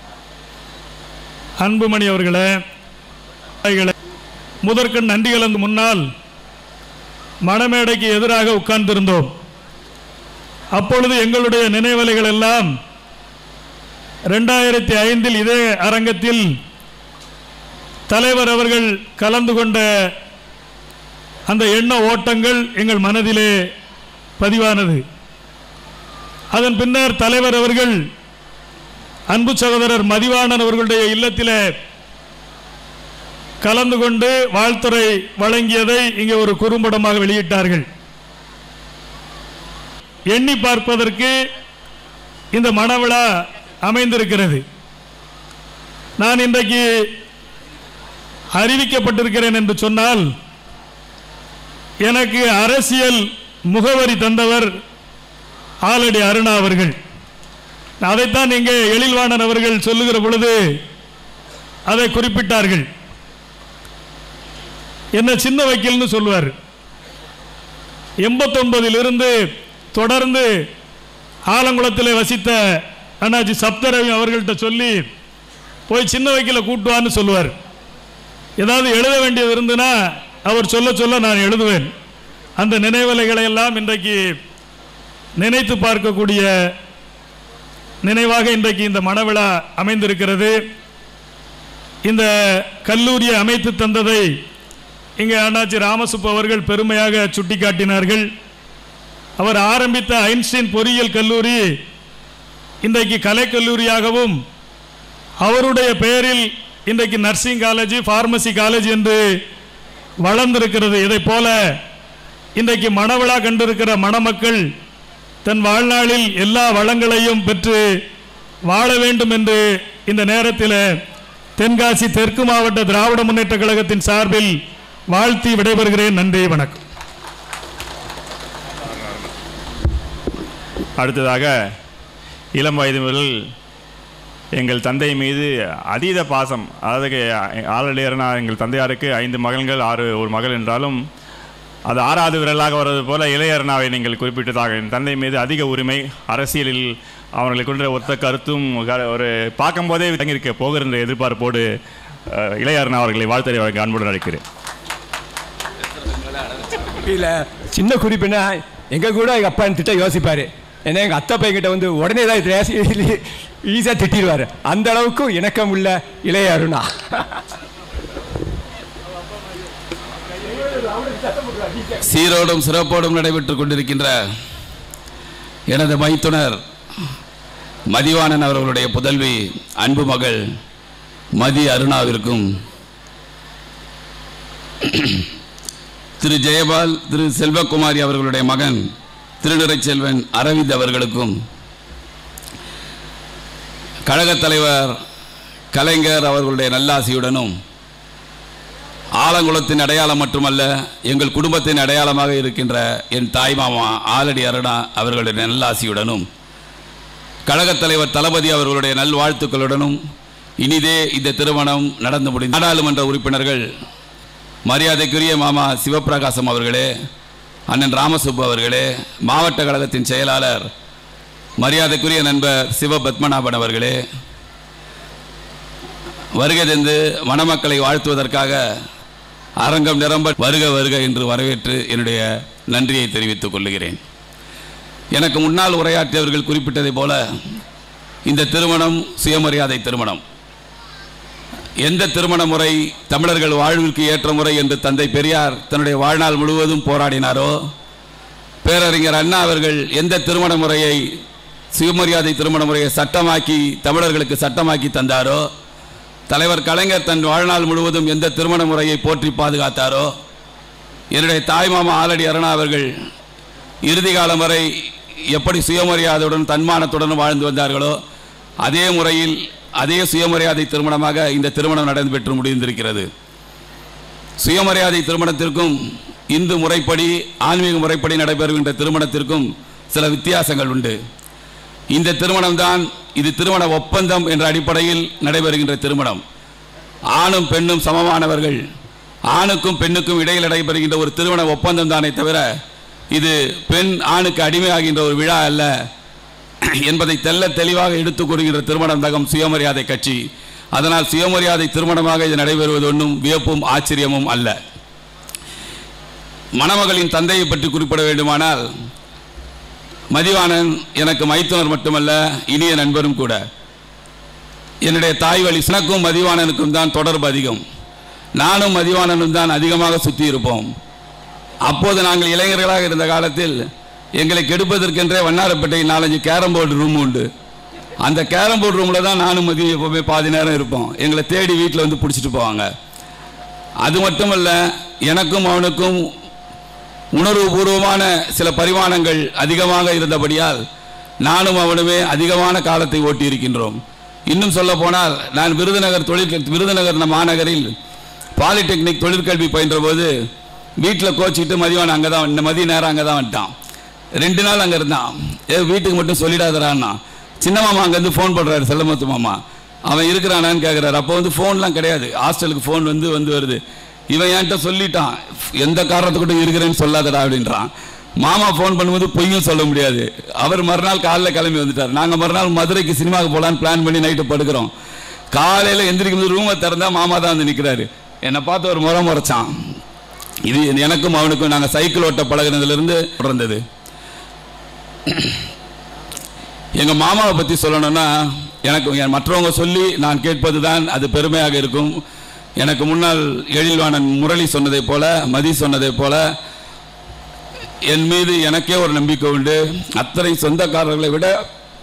அன்புமணி அவர்களே அவர்களே, முதற்கண் நன்றி கலந்து முன்னால் மணமேடைக்கு எதிராக உட்கார்ந்திருந்தோம் அப்பொழுது எங்களுடைய நினைவலைகள் எல்லாம் ரெண்டாயிரத்தி ஐந்தில் இதே அரங்கத்தில் தலைவர் அவர்கள் கலந்து கொண்ட அந்த எண்ண ஓட்டங்கள் எங்கள் மனதிலே பதிவானது அதன் பின்னர் தலைவர் அவர்கள் அன்பு சகோதரர் மதிவாணன் அவர்களுடைய இல்லத்திலே கலந்து கொண்டு வாழ்த்துறை வழங்கியதை இங்கே ஒரு குறும்படமாக வெளியிட்டார்கள் எண்ணி பார்ப்பதற்கு இந்த மணவிழா அமைந்திருக்கிறது நான் இன்றைக்கு அறிவிக்கப்பட்டிருக்கிறேன் என்று சொன்னால் எனக்கு அரசியல் முகவரி தந்தவர் ஆலடி அருணா அவர்கள் அதைத்தான் இங்கே எழில்வாணன் அவர்கள் சொல்லுகிற பொழுது அதை குறிப்பிட்டார்கள் என்ன சின்ன வக்கீல்னு சொல்லுவார் எண்பத்தொன்பதிலிருந்து தொடர்ந்து ஆலங்குளத்தில் வசித்த அண்ணாச்சி சப்தரவி அவர்கள்ட்ட சொல்லி போய் சின்ன வக்கீல கூட்டுவான்னு சொல்லுவார் ஏதாவது எழுத வேண்டியது இருந்துன்னா அவர் சொல்ல சொல்ல நான் எழுதுவேன் அந்த நினைவலைகளை எல்லாம் இன்றைக்கு நினைத்து பார்க்கக்கூடிய நினைவாக இன்றைக்கு இந்த மணவிழா அமைந்திருக்கிறது இந்த கல்லூரியை அமைத்து தந்ததை இங்கே அண்ணாச்சி ராமசுப்பு அவர்கள் பெருமையாக சுட்டிக்காட்டினார்கள் அவர் ஆரம்பித்த ஐன்ஸ்டீன் பொறியியல் கல்லூரி இன்றைக்கு கலைக்கல்லூரியாகவும் அவருடைய பெயரில் இன்றைக்கு நர்சிங் காலேஜ் ஃபார்மசி காலேஜ் என்று வளர்ந்திருக்கிறது இதைப் போல இன்றைக்கு மணவிழா கண்டிருக்கிற மணமக்கள் தன் வாழ்நாளில் எல்லா வளங்களையும் பெற்று வாழ வேண்டும் என்று இந்த நேரத்தில் தென்காசி தெற்கு மாவட்ட திராவிட முன்னேற்ற கழகத்தின் சார்பில் வாழ்த்தி விடைபெறுகிறேன் நன்றி வணக்கம் அடுத்ததாக இளம் வயது முதல் எங்கள் தந்தை மீது அதீத பாசம் அதாவது ஆலடியர்னா எங்கள் தந்தையாருக்கு ஐந்து மகன்கள் ஆறு ஒரு மகள் என்றாலும் அது ஆறாவது விரலாக வருவது போல இளையர்னாவை நீங்கள் குறிப்பிட்டதாக என் தந்தை மீது அதிக உரிமை அரசியலில் அவர்களை கொண்ட ஒத்த கருத்தும் க- ஒரு பார்க்கும்போதே தங்கியிருக்க போகிற எதிர்பார்ப்போடு அஹ், இளையர்னா அவர்களை வாழ்த்தறி வழங்க அன்புடன் அழைக்கிறேன் இல்லை சின்ன குறிப்புனா எங்கள் கூட எங்கள் அப்பா திட்ட யோசிப்பார் ஏன்னா எங்கள் அத்தை பையன்கிட்ட வந்து உடனே தான் ஈஸியாக திட்டிடுவார் அந்த அளவுக்கு இணக்கம் உள்ள இளைய அருணா சீரோடும் சிறப்போடும் நடைபெற்றுக் கொண்டிருக்கின்ற எனது மைத்துனர் மதிவாணன் அவர்களுடைய புதல்வி அன்பு மகள் மதி அருணாவிற்கும் திரு ஜெயபால் திரு செல்வகுமாரி அவர்களுடைய மகன் திருநிறைச் செல்வன் அரவிந்த் அவர்களுக்கும் கழகத் தலைவர் கலைஞர் அவர்களுடைய நல்லாசியுடனும் ஆலங்குளத்தின் அடையாளம் மட்டுமல்ல எங்கள் குடும்பத்தின் அடையாளமாக இருக்கின்ற என் தாய் மாமா ஆலடி அருணா அவர்களுடைய நல்லாசியுடனும் கழகத் தலைவர் தளபதி அவர்களுடைய நல்வாழ்த்துக்களுடனும் இனிதே இந்த திருமணம் நடந்து முடிந்த நாடாளுமன்ற உறுப்பினர்கள் மரியாதைக்குரிய மாமா சிவப்பிரகாசம் அவர்களே அண்ணன் ராமசுப்பு அவர்களே மாவட்ட கழகத்தின் செயலாளர் மரியாதைக்குரிய நண்பர் சிவ பத்மநாபன் அவர்களே வருகை தந்து மணமக்களை வாழ்த்துவதற்காக அரங்கம் நிரம்ப வருக வருக என்று வரவேற்று என்னுடைய நன்றியை தெரிவித்துக் கொள்கிறேன் எனக்கு முன்னால் உரையாற்றியவர்கள் குறிப்பிட்டதைப் போல இந்த திருமணம் சுயமரியாதை திருமணம் எந்த திருமண முறை தமிழர்கள் வாழ்விற்கு ஏற்ற முறை என்று தந்தை பெரியார் தன்னுடைய வாழ்நாள் முழுவதும் போராடினாரோ பேரறிஞர் அண்ணா அவர்கள் எந்த திருமண முறையை சுயமரியாதை திருமண முறையை சட்டமாக்கி தமிழர்களுக்கு சட்டமாக்கி தந்தாரோ தலைவர் கலைஞர் தன் வாழ்நாள் முழுவதும் எந்த திருமண முறையை போற்றி பாதுகாத்தாரோ என்னுடைய தாய்மாமா ஆலடி அருணா அவர்கள் இறுதி காலம் வரை எப்படி சுயமரியாதையுடன் தன்மானத்துடன் வாழ்ந்து வந்தார்களோ அதே முறையில் அதே சுயமரியாதை திருமணமாக இந்த திருமணம் நடைபெற்று முடிந்திருக்கிறது சுயமரியாதை திருமணத்திற்கும் இந்து முறைப்படி ஆன்மீக முறைப்படி நடைபெறுகின்ற திருமணத்திற்கும் சில வித்தியாசங்கள் உண்டு இந்த திருமணம்தான் இது திருமண ஒப்பந்தம் என்ற அடிப்படையில் நடைபெறுகின்ற திருமணம் ஆணும் பெண்ணும் சமமானவர்கள் ஆணுக்கும் பெண்ணுக்கும் இடையில் நடைபெறுகின்ற ஒரு திருமண ஒப்பந்தம் தானே தவிர இது பெண் ஆணுக்கு அடிமையாகின்ற ஒரு விழா அல்ல என்பதை தெல்ல தெளிவாக எடுத்துக் கூறுகின்ற திருமணம் தகம் சுயமரியாதை கட்சி அதனால் சுயமரியாதை திருமணமாக இது நடைபெறுவது ஒன்றும் வியப்பும் ஆச்சரியமும் அல்ல மணமகளின் தந்தையை பற்றி குறிப்பிட வேண்டுமானால் மதிவாணன் எனக்கு மைத்துனர் மட்டுமல்ல இனிய நண்பரும் கூட என்னுடைய தாய் வழி சினக்கும் மதிவாணனுக்கும் தான் தொடர்பு அதிகம் நானும் மதிவாணனும் தான் அதிகமாக சுற்றி இருப்போம் அப்போது நாங்கள் இளைஞர்களாக இருந்த காலத்தில் எங்களை கெடுப்பதற்கென்றே வண்ணாரப்பேட்டையில் நாலஞ்சு கேரம் போர்டு ரூம் உண்டு அந்த கேரம் போர்டு ரூமில் தான் நானும் மதியம் எப்போவுமே பாதி நேரம் இருப்போம் எங்களை தேடி வீட்டில் வந்து பிடிச்சிட்டு போவாங்க அது மட்டுமல்ல எனக்கும் அவனுக்கும் உணர்வுபூர்வமான சில பரிமாணங்கள் அதிகமாக இருந்தபடியால் நானும் அவனுமே அதிகமான காலத்தை ஓட்டி இருக்கின்றோம் இன்னும் சொல்ல போனால் நான் விருதுநகர் தொழில் விருதுநகர் மாநகரில் பாலிடெக்னிக் தொழிற்கல்வி பயின்ற போது வீட்டில் கோச்சிக்கிட்டு மதியானம் அங்கே தான் இந்த மதிய நேரம் அங்கே தான் வந்துட்டான் ரெண்டு நாள் அங்கே இருந்தான் ஏ வீட்டுக்கு மட்டும் சொல்லிடாதடான்னா சின்ன மாமா அங்கேருந்து ஃபோன் பண்ணுறாரு செல்லமுத்து மாமா அவன் இருக்கிறானான்னு கேட்குறாரு அப்போ வந்து ஃபோன்லாம் கிடையாது ஹாஸ்டலுக்கு ஃபோன் வந்து வந்து வருது இவன் என்கிட்ட சொல்லிட்டான் எந்த காரணத்துக்கிட்ட இருக்கிறேன்னு சொல்லாதடா அப்படின்றான் மாமா ஃபோன் பண்ணும்போது பொய்யும் சொல்ல முடியாது அவர் மறுநாள் காலைல கிளம்பி வந்துட்டார் நாங்கள் மறுநாள் மதுரைக்கு சினிமாவுக்கு போகலான்னு பிளான் பண்ணி நைட்டு படுக்கிறோம் காலையில் எந்திரிக்கும் போது ரூமை திறந்தா மாமா தான் வந்து நிற்கிறாரு என்னை பார்த்து ஒரு முறை முறைச்சான் இது எனக்கும் அவனுக்கும் நாங்கள் சைக்கிள் ஓட்ட பழகினதுலேருந்து பிறந்தது எங்கள் மாமாவை பற்றி சொல்லணும்னா எனக்கு என் மற்றவங்க சொல்லி நான் கேட்பது தான் அது பெருமையாக இருக்கும் எனக்கு முன்னால் எழில்வாணன் முரளி சொன்னதைப் போல மதி சொன்னதைப் போல என் மீது எனக்கே ஒரு நம்பிக்கை உண்டு அத்தனை சொந்தக்காரர்களை விட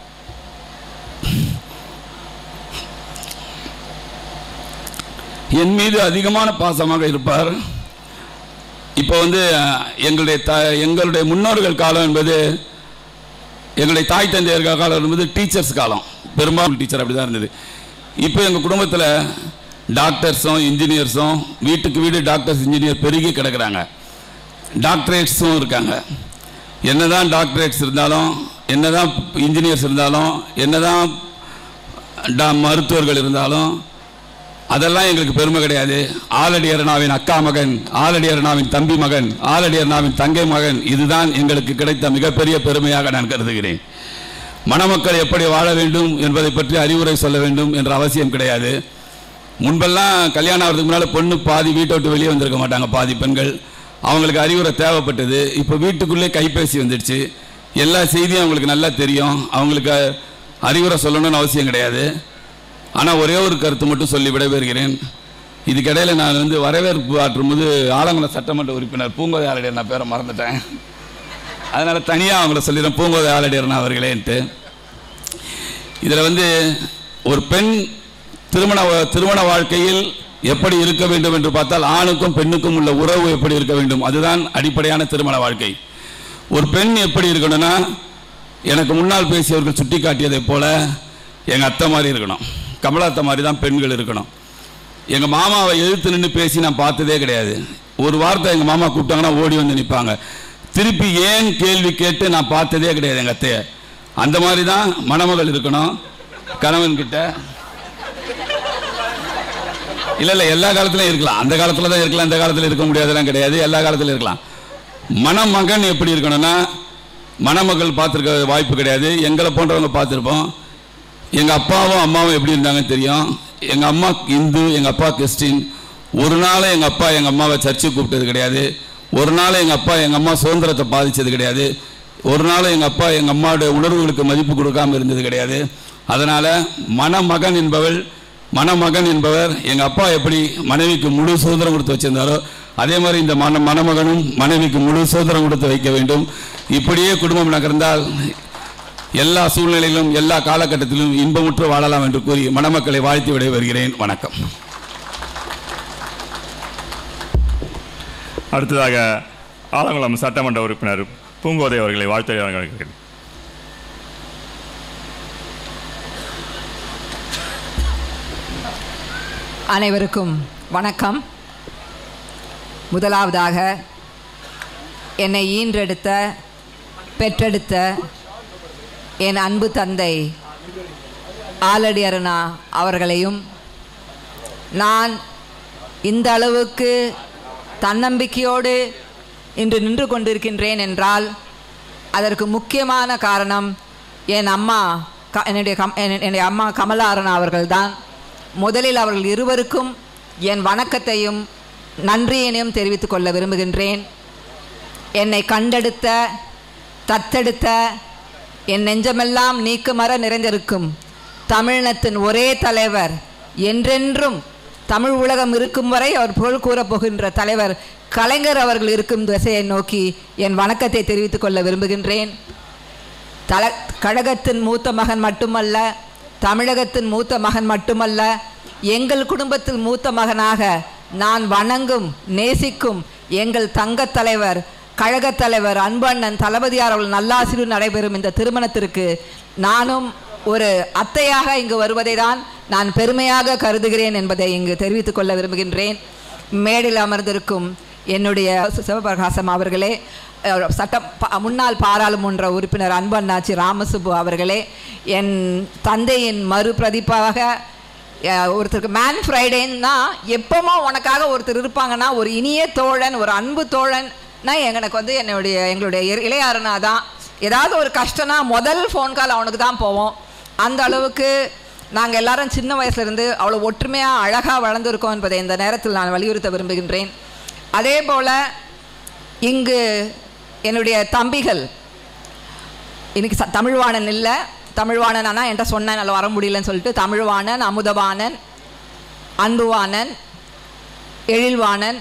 என் மீது அதிகமான பாசமாக இருப்பார் இப்போ வந்து எங்களுடைய த எங்களுடைய முன்னோர்கள் காலம் என்பது எங்களுடைய தாய் தந்தையர்கள் காலம் என்பது டீச்சர்ஸ் காலம் பெரும்பாலும் டீச்சர் அப்படி தான் இருந்தது இப்போ எங்கள் குடும்பத்தில் டாக்டர்ஸும் இன்ஜினியர்ஸும் வீட்டுக்கு வீடு டாக்டர்ஸ் இன்ஜினியர் பெருகி கிடக்குறாங்க டாக்டரேட்ஸும் இருக்காங்க என்னதான் டாக்டரேட்ஸ் இருந்தாலும் என்னதான் இன்ஜினியர்ஸ் இருந்தாலும் என்னதான் டா மருத்துவர்கள் இருந்தாலும் அதெல்லாம் எங்களுக்கு பெருமை கிடையாது ஆலடி அருணாவின் அக்கா மகன் ஆலடி அருணாவின் தம்பி மகன் ஆலடி அருணாவின் தங்கை மகன் இதுதான் எங்களுக்கு கிடைத்த மிகப்பெரிய பெருமையாக நான் கருதுகிறேன் மணமக்கள் எப்படி வாழ வேண்டும் என்பதை பற்றி அறிவுரை சொல்ல வேண்டும் என்ற அவசியம் கிடையாது முன்பெல்லாம் கல்யாணம் ஆகிறதுக்கு முன்னால் பொண்ணு பாதி வீட்டை விட்டு வெளியே வந்திருக்க மாட்டாங்க பாதி பெண்கள் அவங்களுக்கு அறிவுரை தேவைப்பட்டது இப்போ வீட்டுக்குள்ளே கைபேசி வந்துடுச்சு எல்லா செய்தியும் அவங்களுக்கு நல்லா தெரியும் அவங்களுக்கு அறிவுரை சொல்லணும்னு அவசியம் கிடையாது ஆனால் ஒரே ஒரு கருத்து மட்டும் சொல்லி விடைபெறுகிறேன் இதுக்கிடையில் நான் வந்து வரவேற்பு ஆற்றும் போது ஆலங்குளம் சட்டமன்ற உறுப்பினர் பூங்கோதை ஆலடியர் நான் பேரை மறந்துட்டேன் அதனால் தனியாக அவங்கள சொல்லிடுறேன் பூங்கோதை ஆலடியர்னா அவர்களேன்ட்டு இதில் வந்து ஒரு பெண் திருமண திருமண வாழ்க்கையில் எப்படி இருக்க வேண்டும் என்று பார்த்தால் ஆணுக்கும் பெண்ணுக்கும் உள்ள உறவு எப்படி இருக்க வேண்டும் அதுதான் அடிப்படையான திருமண வாழ்க்கை ஒரு பெண் எப்படி இருக்கணும்னா எனக்கு முன்னால் பேசியவர்கள் சுட்டி காட்டியதைப் போல எங்கள் அத்தை மாதிரி இருக்கணும் கமலா அத்தை மாதிரி தான் பெண்கள் இருக்கணும் எங்கள் மாமாவை எதிர்த்து நின்று பேசி நான் பார்த்ததே கிடையாது ஒரு வார்த்தை எங்கள் மாமா கூப்பிட்டாங்கன்னா ஓடி வந்து நிற்பாங்க திருப்பி ஏன் கேள்வி கேட்டு நான் பார்த்ததே கிடையாது எங்கள் அத்தையை அந்த மாதிரி தான் மணமகள் இருக்கணும் கணவன் கிட்ட இல்லை இல்லை எல்லா காலத்துலையும் இருக்கலாம் அந்த காலத்தில் தான் இருக்கலாம் இந்த காலத்தில் இருக்க முடியாதெல்லாம் கிடையாது எல்லா காலத்திலும் இருக்கலாம் மணமகன் எப்படி இருக்கணும்னா மணமகள் பார்த்துருக்க வாய்ப்பு கிடையாது எங்களை போன்றவங்க பார்த்துருப்போம் எங்கள் அப்பாவும் அம்மாவும் எப்படி இருந்தாங்கன்னு தெரியும் எங்கள் அம்மா இந்து எங்கள் அப்பா கிறிஸ்டின் ஒரு நாள் எங்கள் அப்பா எங்கள் அம்மாவை சர்ச்சுக்கு கூப்பிட்டது கிடையாது ஒரு நாள் எங்கள் அப்பா எங்கள் அம்மா சுதந்திரத்தை பாதித்தது கிடையாது ஒரு நாள் எங்கள் அப்பா எங்கள் அம்மாவுடைய உணர்வுகளுக்கு மதிப்பு கொடுக்காம இருந்தது கிடையாது அதனால் மணமகன் என்பவள் மணமகன் என்பவர் எங்கள் அப்பா எப்படி மனைவிக்கு முழு சுதந்திரம் கொடுத்து வச்சிருந்தாரோ அதே மாதிரி இந்த மண மணமகனும் மனைவிக்கு முழு சுதந்திரம் கொடுத்து வைக்க வேண்டும் இப்படியே குடும்பம் நகர்ந்தால் எல்லா சூழ்நிலையிலும் எல்லா காலகட்டத்திலும் இன்பமுற்று வாழலாம் என்று கூறி மணமக்களை வாழ்த்தி விடை வருகிறேன் வணக்கம் அடுத்ததாக ஆலங்குளம் சட்டமன்ற உறுப்பினர் பூங்கோதை அவர்களை வாழ்த்து வழங்குகிறேன் அனைவருக்கும் வணக்கம் முதலாவதாக என்னை ஈன்றெடுத்த பெற்றெடுத்த என் அன்பு தந்தை ஆலடி அருணா அவர்களையும் நான் இந்த அளவுக்கு தன்னம்பிக்கையோடு இன்று நின்று கொண்டிருக்கின்றேன் என்றால் அதற்கு முக்கியமான காரணம் என் அம்மா க என்னுடைய கம் என்- என்னுடைய அம்மா கமலா அருணா அவர்கள்தான் முதலில் அவர்கள் இருவருக்கும் என் வணக்கத்தையும் நன்றியினையும் தெரிவித்துக் கொள்ள விரும்புகின்றேன் என்னை கண்டெடுத்த தத்தெடுத்த என் நெஞ்சமெல்லாம் நீக்குமர நிறைந்திருக்கும் தமிழினத்தின் ஒரே தலைவர் என்றென்றும் தமிழ் உலகம் இருக்கும் வரை அவர் புகழ் கூறப் போகின்ற தலைவர் கலைஞர் அவர்கள் இருக்கும் திசையை நோக்கி என் வணக்கத்தை தெரிவித்துக் கொள்ள விரும்புகின்றேன் தல கழகத்தின் மூத்த மகன் மட்டுமல்ல தமிழகத்தின் மூத்த மகன் மட்டுமல்ல எங்கள் குடும்பத்தில் மூத்த மகனாக நான் வணங்கும் நேசிக்கும் எங்கள் தங்கத் தலைவர் கழகத் தலைவர் அன்பண்ணன் தளபதியார் அவர்கள் நல்லாசிரியர் நடைபெறும் இந்த திருமணத்திற்கு நானும் ஒரு அத்தையாக இங்கு வருவதை தான் நான் பெருமையாக கருதுகிறேன் என்பதை இங்கு தெரிவித்துக் கொள்ள விரும்புகின்றேன் மேடையில் அமர்ந்திருக்கும் என்னுடைய சி- சிவபிரகாசம் அவர்களே அஹ், சட்ட ப- முன்னாள் பாராளுமன்ற உறுப்பினர் அன்பண்ணாச்சி ராமசுப்பு அவர்களே என் தந்தையின் மறுபிரதிப்பாக அஹ், ஒருத்தருக்கு மேன் ஃப்ரைடேன்னா எப்பவுமே உனக்காக ஒருத்தர் இருப்பாங்கன்னா ஒரு இனிய தோழன் ஒரு அன்பு தோழன்னா எனக்கு வந்து என்னுடைய எங்களுடைய இ- இளையாருனா தான் ஏதாவது ஒரு கஷ்டம்னா முதல் ஃபோன் கால் அவனுக்கு தான் போவோம் அந்த அளவுக்கு நாங்கள் எல்லாரும் சின்ன வயசுலேருந்து அவ்வளோ ஒற்றுமையாக அழகாக வளர்ந்துருக்கோம் என்பதை இந்த நேரத்தில் நான் வலியுறுத்த விரும்புகின்றேன் அதே போல் இங்கு என்னுடைய தம்பிகள் இன்னைக்கு ச- தமிழ்வாணன் இல்லை தமிழ்வாணன் ஆனால் என்கிட்ட சொன்னேன் என்னால் வர முடியலன்னு சொல்லிட்டு தமிழ்வாணன் அமுதவாணன் அன்புவாணன் எழில்வாணன்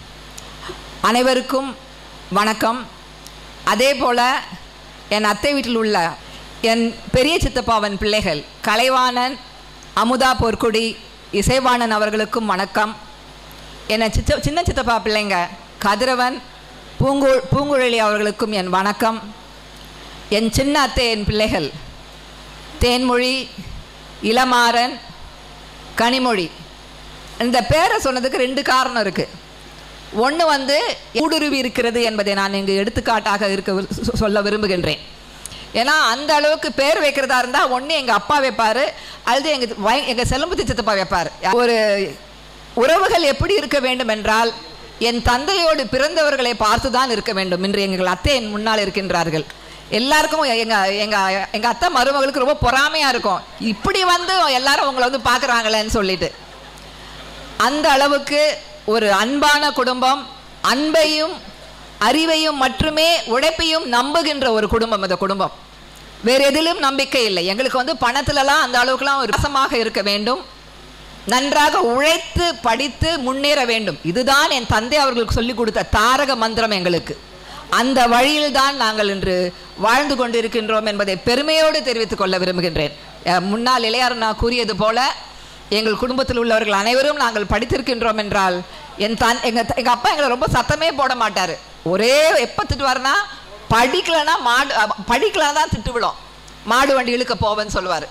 அனைவருக்கும் வணக்கம் அதே போல் என் அத்தை வீட்டில் உள்ள என் பெரிய சித்தப்பாவன் பிள்ளைகள் கலைவாணன் அமுதா பொற்குடி இசைவாணன் அவர்களுக்கும் வணக்கம் என்னை சித்த சின்ன சித்தப்பா பிள்ளைங்க கதிரவன் பூங்கு பூங்குழலி அவர்களுக்கும் என் வணக்கம் என் சின்ன அத்தை என் பிள்ளைகள் தேன்மொழி இளமாறன் கனிமொழி இந்த பேரை சொன்னதுக்கு ரெண்டு காரணம் இருக்குது ஒன்று வந்து ஊடுருவி இருக்கிறது என்பதை நான் இங்கு எடுத்துக்காட்டாக இருக்க வி- சொ- சொல்ல விரும்புகின்றேன் ஏன்னா அந்த அளவுக்கு பேர் வைக்கிறதா இருந்தால் ஒன்று எங்கள் அப்பா வைப்பார் அல்லது எங்கள் வை எங்கள் செல்லும்புத்தி சித்தப்பா வைப்பார் ஒரு உறவுகள் எப்படி இருக்க வேண்டும் என்றால் என் தந்தையோடு பிறந்தவர்களை பார்த்து தான் இருக்க வேண்டும் என்று எங்கள் அத்தை என் முன்னால் இருக்கின்றார்கள் எல்லாருக்கும் எங்கள் எங்கள் எங்கள் அத்தை மருமகளுக்கு ரொம்ப பொறாமையாக இருக்கும் இப்படி வந்து எல்லாரும் உங்களை வந்து பார்க்குறாங்களேன்னு சொல்லிட்டு அந்த அளவுக்கு ஒரு அன்பான குடும்பம் அன்பையும் அறிவையும் மட்டுமே உழைப்பையும் நம்புகின்ற ஒரு குடும்பம் இந்த குடும்பம் வேறு எதிலும் நம்பிக்கை இல்லை எங்களுக்கு வந்து பணத்துலலாம் அந்த அளவுக்குலாம் ஒரு ரசமாக இருக்க வேண்டும் நன்றாக உழைத்து படித்து முன்னேற வேண்டும் இதுதான் என் தந்தை அவர்களுக்கு சொல்லிக் கொடுத்த தாரக மந்திரம் எங்களுக்கு அந்த வழியில் தான் நாங்கள் இன்று வாழ்ந்து கொண்டிருக்கின்றோம் என்பதை பெருமையோடு தெரிவித்துக் கொள்ள விரும்புகின்றேன் அஹ் முன்னாள் இளையார் நான் கூறியது போல எங்கள் குடும்பத்தில் உள்ளவர்கள் அனைவரும் நாங்கள் படித்திருக்கின்றோம் என்றால் என் தன் எங்கள் எங்கள் அப்பா எங்களை ரொம்ப சத்தமே போட மாட்டார் ஒரே எப்போ திட்டுவார்னா படிக்கலைன்னா மாடு அ, படிக்கலைன்னா தான் திட்டு விடும் மாடு வண்டி இழுக்க போவேன்னு சொல்லுவார்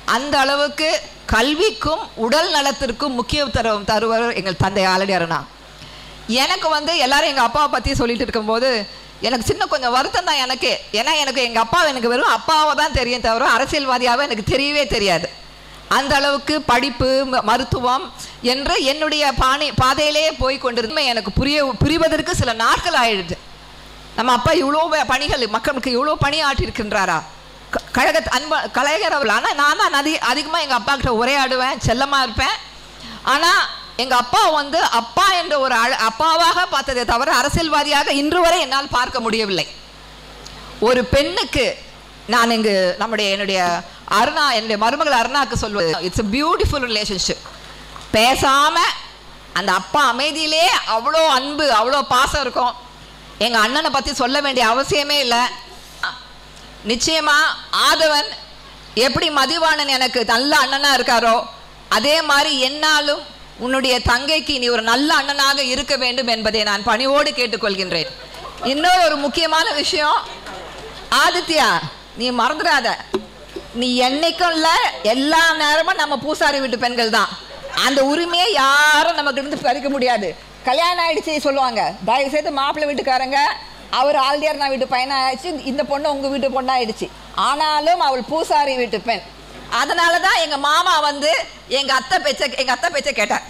அந்த அளவுக்கு கல்விக்கும் உடல் நலத்திற்கும் முக்கியத்துவம் தருவர் எங்கள் தந்தை ஆலடி அருணா எனக்கு வந்து எல்லாரும் எங்கள் அப்பாவை பற்றி சொல்லிட்டு இருக்கும்போது எனக்கு சின்ன கொஞ்சம் வருத்தம் தான் எனக்கு ஏன்னா எனக்கு எங்கள் அப்பா எனக்கு வெறும் அப்பாவை தான் தெரியும் தவிர அரசியல்வாதியாகவும் எனக்கு தெரியவே தெரியாது அந்த அளவுக்கு படிப்பு ம- மருத்துவம் என்று என்னுடைய பாணி பாதையிலே போய் கொண்டிருந்த எனக்கு புரிய புரிவதற்கு சில நாட்கள் ஆயிடுது நம்ம அப்பா இவ்வளோ வே- பணிகள் மக்களுக்கு இவ்வளோ பணி ஆற்றியிருக்கின்றாரா க- கழக அன்ப கலைஞர் அவர் ஆனால் நான் தான் அதிக அதிகமாக எங்கள் அப்பா கிட்ட உரையாடுவேன் செல்லமாக இருப்பேன் ஆனால் எங்கள் அப்பா வந்து அப்பா என்ற ஒரு அழ அப்பாவாக பார்த்ததே தவிர அரசியல்வாதியாக இன்று வரை என்னால் பார்க்க முடியவில்லை ஒரு பெண்ணுக்கு நான் இங்கு நம்முடைய என்னுடைய அருணா என்னுடைய மருமகள் அருணாக்கு சொல்வது இட்ஸ் a பியூட்டிஃபுல் ரிலேஷன்ஷிப் பேசாம அந்த அப்பா அமைதியிலே அவ்வளோ அன்பு அவ்வளோ பாசம் இருக்கும் எங்க அண்ணனை பத்தி சொல்ல வேண்டிய அவசியமே இல்லை நிச்சயமா ஆதவன் எப்படி மதிவாணன் எனக்கு நல்ல அண்ணனா இருக்காரோ அதே மாதிரி என்னாலும் உன்னுடைய தங்கைக்கு நீ ஒரு நல்ல அண்ணனாக இருக்க வேண்டும் என்பதை நான் பணிவோடு கேட்டுக்கொள்கின்றேன் இன்னொரு ஒரு முக்கியமான விஷயம் ஆதித்யா நீ மறந்துடாத நீ என்னைக்கும் இல்ல எல்லா நேரமும் நம்ம பூசாரி வீட்டு பெண்கள் தான் அந்த உரிமையை யாரும் நமக்கு இருந்து பறிக்க முடியாது கல்யாணம் ஆயிடுச்சு சொல்லுவாங்க தயவு செய்து மாப்பிள்ளை வீட்டுக்காரங்க அவர் ஆல்டியார் நான் வீட்டு பையனா ஆயிடுச்சு இந்த பொண்ணு உங்க வீட்டு பொண்ணாயிடுச்சு ஆனாலும் அவள் பூசாரி வீட்டு பெண் அதனால தான் எங்க மாமா வந்து எங்க அத்தை பேச்ச எங்க அத்தை பேச்ச கேட்டார்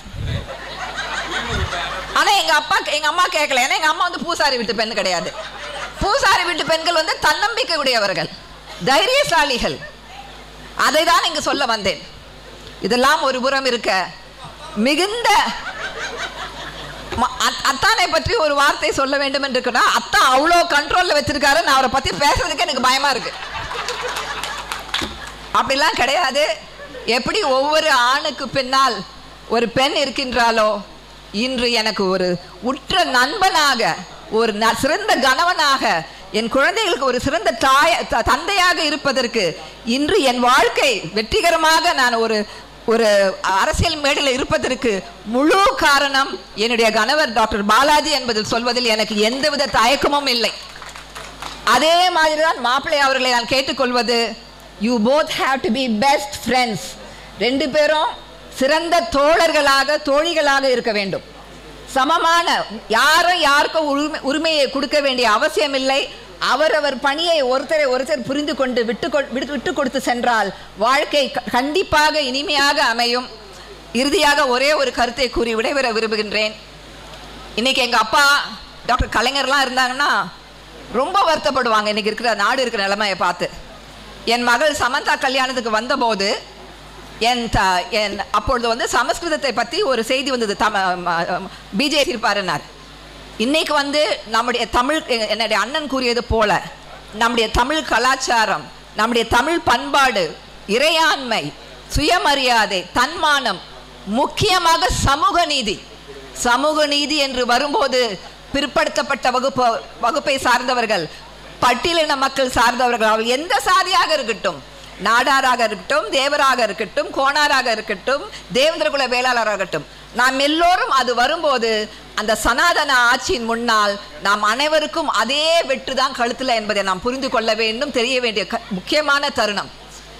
ஆனா எங்க அப்பா எங்க அம்மா கேட்கல ஏன்னா எங்க அம்மா வந்து பூசாரி வீட்டு பெண் கிடையாது பூசாரி வீட்டு பெண்கள் வந்து தன்னம்பிக்கை உடையவர்கள் தைரியசாலிகள் அதை தான் இங்கு சொல்ல வந்தேன் இதெல்லாம் ஒரு புறம் இருக்க மிகுந்த ம- அத்- அத்தானை பற்றி ஒரு வார்த்தை சொல்ல வேண்டும் என்று இருக்குன்னா அத்தா அவ்வளோ கண்ட்ரோல்ல வச்சிருக்காரு நான் அவரை பத்தி பேசுறதுக்கு எனக்கு பயமா இருக்கு அப்படிலாம் கிடையாது எப்படி ஒவ்வொரு ஆணுக்கு பின்னால் ஒரு பெண் இருக்கின்றாளோ இன்று எனக்கு ஒரு உற்ற நண்பனாக ஒரு ந- சிறந்த கணவனாக என் குழந்தைகளுக்கு ஒரு சிறந்த தாய த- தந்தையாக இருப்பதற்கு இன்று என் வாழ்க்கை வெற்றிகரமாக நான் ஒரு ஒரு அரசியல் மேடையில் இருப்பதற்கு முழு காரணம் என்னுடைய கணவர் டாக்டர் பாலாஜி என்பதில் சொல்வதில் எனக்கு எந்தவித தயக்கமும் இல்லை அதே மாதிரி தான் மாப்பிள்ளை அவர்களை நான் கேட்டுக்கொள்வது you both have to be best friends ரெண்டு பேரும் சிறந்த தோழர்களாக தோழிகளாக இருக்க வேண்டும் சமமான யாரும் யாருக்கும் உரிமை உரிமையை கொடுக்க வேண்டிய அவசியம் இல்லை அவரவர் பணியை ஒருத்தரை ஒருத்தர் புரிந்து கொண்டு விட்டு கொ- விட்டு விட்டு கொடுத்து சென்றால் வாழ்க்கை க- கண்டிப்பாக இனிமையாக அமையும் இறுதியாக ஒரே ஒரு கருத்தை கூறி விடைபெற விரும்புகின்றேன் இன்னைக்கு எங்க அப்பா டாக்டர் கலைஞர்லாம் இருந்தாங்கன்னா ரொம்ப வருத்தப்படுவாங்க இன்னைக்கு இருக்கிற நாடு இருக்கிற நிலைமையை பார்த்து என் மகள் சமந்தா கல்யாணத்துக்கு வந்தபோது என் த என் அப்பொழுது வந்து சமஸ்கிருதத்தை பற்றி ஒரு செய்தி வந்தது தம பிஜேபி இருப்பாருன்னார் இன்னைக்கு வந்து நம்முடைய தமிழ் எ- என்னுடைய அண்ணன் கூறியது போல நம்முடைய தமிழ் கலாச்சாரம் நம்முடைய தமிழ் பண்பாடு இறையாண்மை சுயமரியாதை தன்மானம் முக்கியமாக சமூக நீதி சமூக நீதி என்று வரும்போது பிற்படுத்தப்பட்ட வகுப்பு வகுப்பை சார்ந்தவர்கள் பட்டியலின மக்கள் சார்ந்தவர்கள் அவர்கள் எந்த சாதியாக இருக்கட்டும் நாடாராக இருக்கட்டும் தேவராக இருக்கட்டும் கோணாராக இருக்கட்டும் தேவேந்திரகுல வேளாளராக இருக்கட்டும் நாம் எல்லோரும் அது வரும்போது அந்த சனாதன ஆட்சியின் முன்னால் நாம் அனைவருக்கும் அதே வெட்டு தான் கழுத்தில் என்பதை நாம் புரிந்து கொள்ள வேண்டும் தெரிய வேண்டிய க- முக்கியமான தருணம்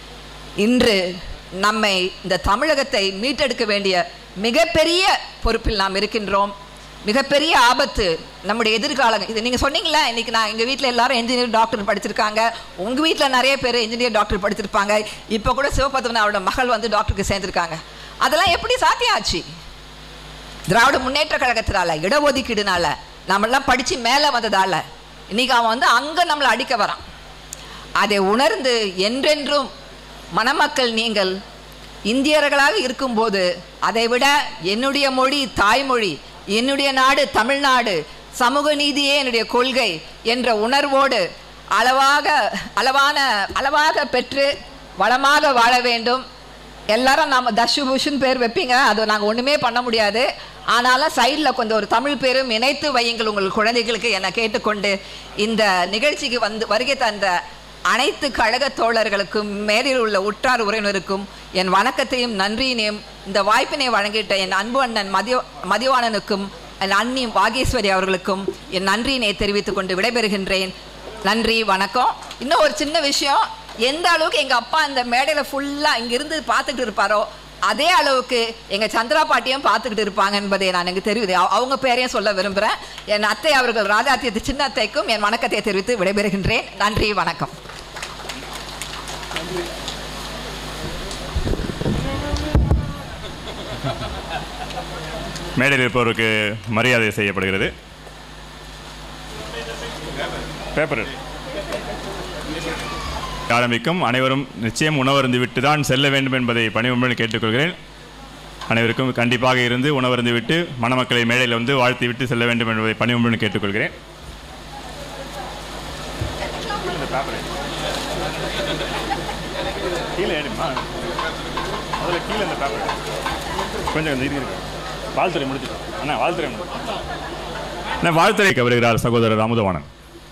இன்று நம்மை இந்த தமிழகத்தை மீட்டெடுக்க வேண்டிய மிகப்பெரிய பொறுப்பில் நாம் இருக்கின்றோம் மிகப்பெரிய ஆபத்து நம்முடைய எதிர்காலம் இது நீங்கள் சொன்னீங்களே இன்னைக்கு நான் எங்கள் வீட்டில் எல்லாரும் என்ஜினியர் டாக்டர் படிச்சிருக்காங்க உங்கள் வீட்டில் நிறைய பேர் என்ஜினியர் டாக்டர் படிச்சிருப்பாங்க இப்போ கூட சிவபத்மன் அவரோட மகள் வந்து டாக்டருக்கு சேர்ந்துருக்காங்க அதெல்லாம் எப்படி சாத்தியம் ஆச்சு திராவிட முன்னேற்ற கழகத்தினால இடஒதுக்கீடுனால நம்மெல்லாம் படித்து மேலே வந்ததால இன்னைக்கு அவன் வந்து அங்கே நம்மளை அடிக்க வரான் அதை உணர்ந்து என்றென்றும் மணமக்கள் நீங்கள் இந்தியர்களாக இருக்கும்போது அதை விட என்னுடைய மொழி தாய்மொழி என்னுடைய நாடு தமிழ்நாடு சமூக நீதியே என்னுடைய கொள்கை என்ற உணர்வோடு அளவாக அளவான அளவாக பெற்று வளமாக வாழ வேண்டும் எல்லாரும் நம்ம தஷு புஷுன்னு பேர் வைப்பீங்க அது நாங்கள் ஒன்றுமே பண்ண முடியாது ஆனாலும் சைடில் கொஞ்சம் ஒரு தமிழ் பேரும் இணைத்து வையுங்கள் உங்கள் குழந்தைகளுக்கு என கேட்டுக்கொண்டு இந்த நிகழ்ச்சிக்கு வந்து வருகை தந்த அனைத்து கழக தோழர்களுக்கும் மேலில் உள்ள உற்றார் உறவினருக்கும் என் வணக்கத்தையும் நன்றியினையும் இந்த வாய்ப்பினை வழங்கிட்ட என் அன்பு அண்ணன் மதிய மதிவாணனுக்கும் என் அண்ணி வாகேஸ்வரி அவர்களுக்கும் என் நன்றியினை தெரிவித்துக் கொண்டு விடைபெறுகின்றேன் நன்றி வணக்கம் இன்னும் ஒரு சின்ன விஷயம் எந்த அளவுக்கு எங்கள் அப்பா இந்த மேடையில் ஃபுல்லாக இங்கிருந்து பார்த்துக்கிட்டு இருப்பாரோ அதே அளவுக்கு எங்கள் சந்திரா பாட்டியும் பார்த்துக்கிட்டு இருப்பாங்க என்பதை நான் எனக்கு தெரியுது அவ- அவங்க பேரையும் சொல்ல விரும்புகிறேன் என் அத்தை அவர்கள் ராஜாத்தியத்து சின்ன அத்தைக்கும் என் வணக்கத்தை தெரிவித்து விடைபெறுகின்றேன் நன்றி வணக்கம் மேடையில் இருப்பவருக்கு மரியாதை செய்யப்படுகிறது பேப்பர் எடு. ஆரம்பிக்கும் அனைவரும் நிச்சயம் உணவருந்து விட்டு தான் செல்ல வேண்டும் என்பதை பணிவுடன் கேட்டுக்கொள்கிறேன் அனைவருக்கும் கண்டிப்பாக இருந்து உணவருந்து விட்டு மணமக்களை மேடையில் வந்து வாழ்த்தி விட்டு செல்ல வேண்டும் என்பதை பணிவுடன் கேட்டுக்கொள்கிறேன் கீழே எடுமா அதில் கீழே இந்த பேப்பர் கொஞ்சம் இந்த இருக்கு வாழ்த்துறை முடிச்சுட்டோம் அண்ணா வாழ்த்துறை முடிச்சு அண்ணா வாழ்த்துறைக்கு வருகிறார் சகோதரர் அமுதவாணன்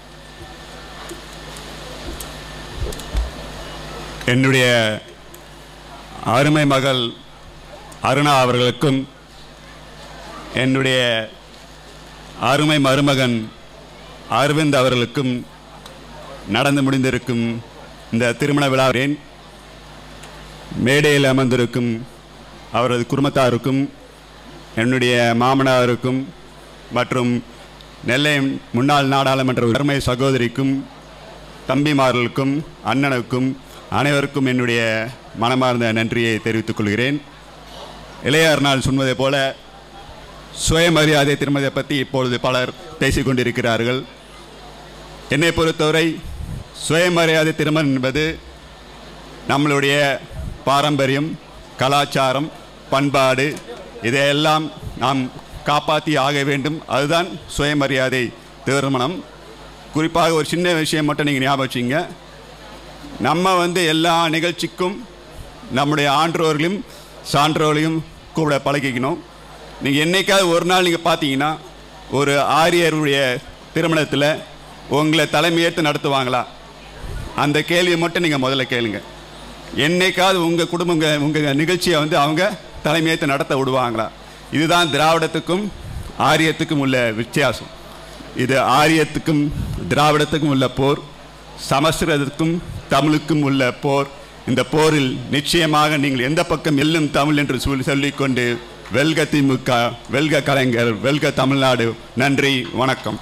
என்னுடைய அருமை மகள் அருணா அவர்களுக்கும் என்னுடைய அருமை மருமகன் அரவிந்த் அவர்களுக்கும் நடந்து முடிந்திருக்கும் இந்த திருமண விழாவின் மேடையில் அமர்ந்திருக்கும் அவரது குடும்பத்தாருக்கும் என்னுடைய மாமனாருக்கும் மற்றும் நெல்லை முன்னாள் நாடாளுமன்ற அருமை சகோதரிக்கும் தம்பிமார்களுக்கும் அண்ணனுக்கும் அனைவருக்கும் என்னுடைய மனமார்ந்த நன்றியை தெரிவித்துக் கொள்கிறேன் இளையார் நாள் சொன்னதைப் போல சுயமரியாதை திருமதியை பற்றி இப்பொழுது பலர் பேசிக் கொண்டிருக்கிறார்கள் என்னை பொறுத்தவரை சுயமரியாதை திருமணம் என்பது நம்மளுடைய பாரம்பரியம் கலாச்சாரம் பண்பாடு இதையெல்லாம் நாம் காப்பாற்றி ஆக வேண்டும் அதுதான் சுயமரியாதை திருமணம் குறிப்பாக ஒரு சின்ன விஷயம் மட்டும் நீங்கள் ஞாபகம் வச்சுங்க நம்ம வந்து எல்லா நிகழ்ச்சிக்கும் நம்முடைய ஆன்றோர்களையும் சான்றோர்களையும் கூட பழகிக்கணும் நீங்கள் என்னைக்காவது ஒரு நாள் நீங்கள் பார்த்தீங்கன்னா ஒரு ஆரியருடைய திருமணத்தில் உங்களை தலைமையேற்று நடத்துவாங்களா அந்த கேள்வியை மட்டும் நீங்கள் முதல்ல கேளுங்க என்னைக்காவது உங்கள் குடும்பங்க உங்கள் நிகழ்ச்சியை வந்து அவங்க தலைமையேற்று நடத்த விடுவாங்களா இதுதான் திராவிடத்துக்கும் ஆரியத்துக்கும் உள்ள வித்தியாசம் இது ஆரியத்துக்கும் திராவிடத்துக்கும் உள்ள போர் சமஸ்கிருதத்துக்கும் தமிழுக்கும் உள்ள போர் இந்த போரில் நிச்சயமாக நீங்கள் எந்த பக்கம் எல்லும் தமிழ் என்று சொல்லி சொல்லிக்கொண்டு வெல்க திமுக வெல்க கலைஞர் வெல்க தமிழ்நாடு நன்றி வணக்கம்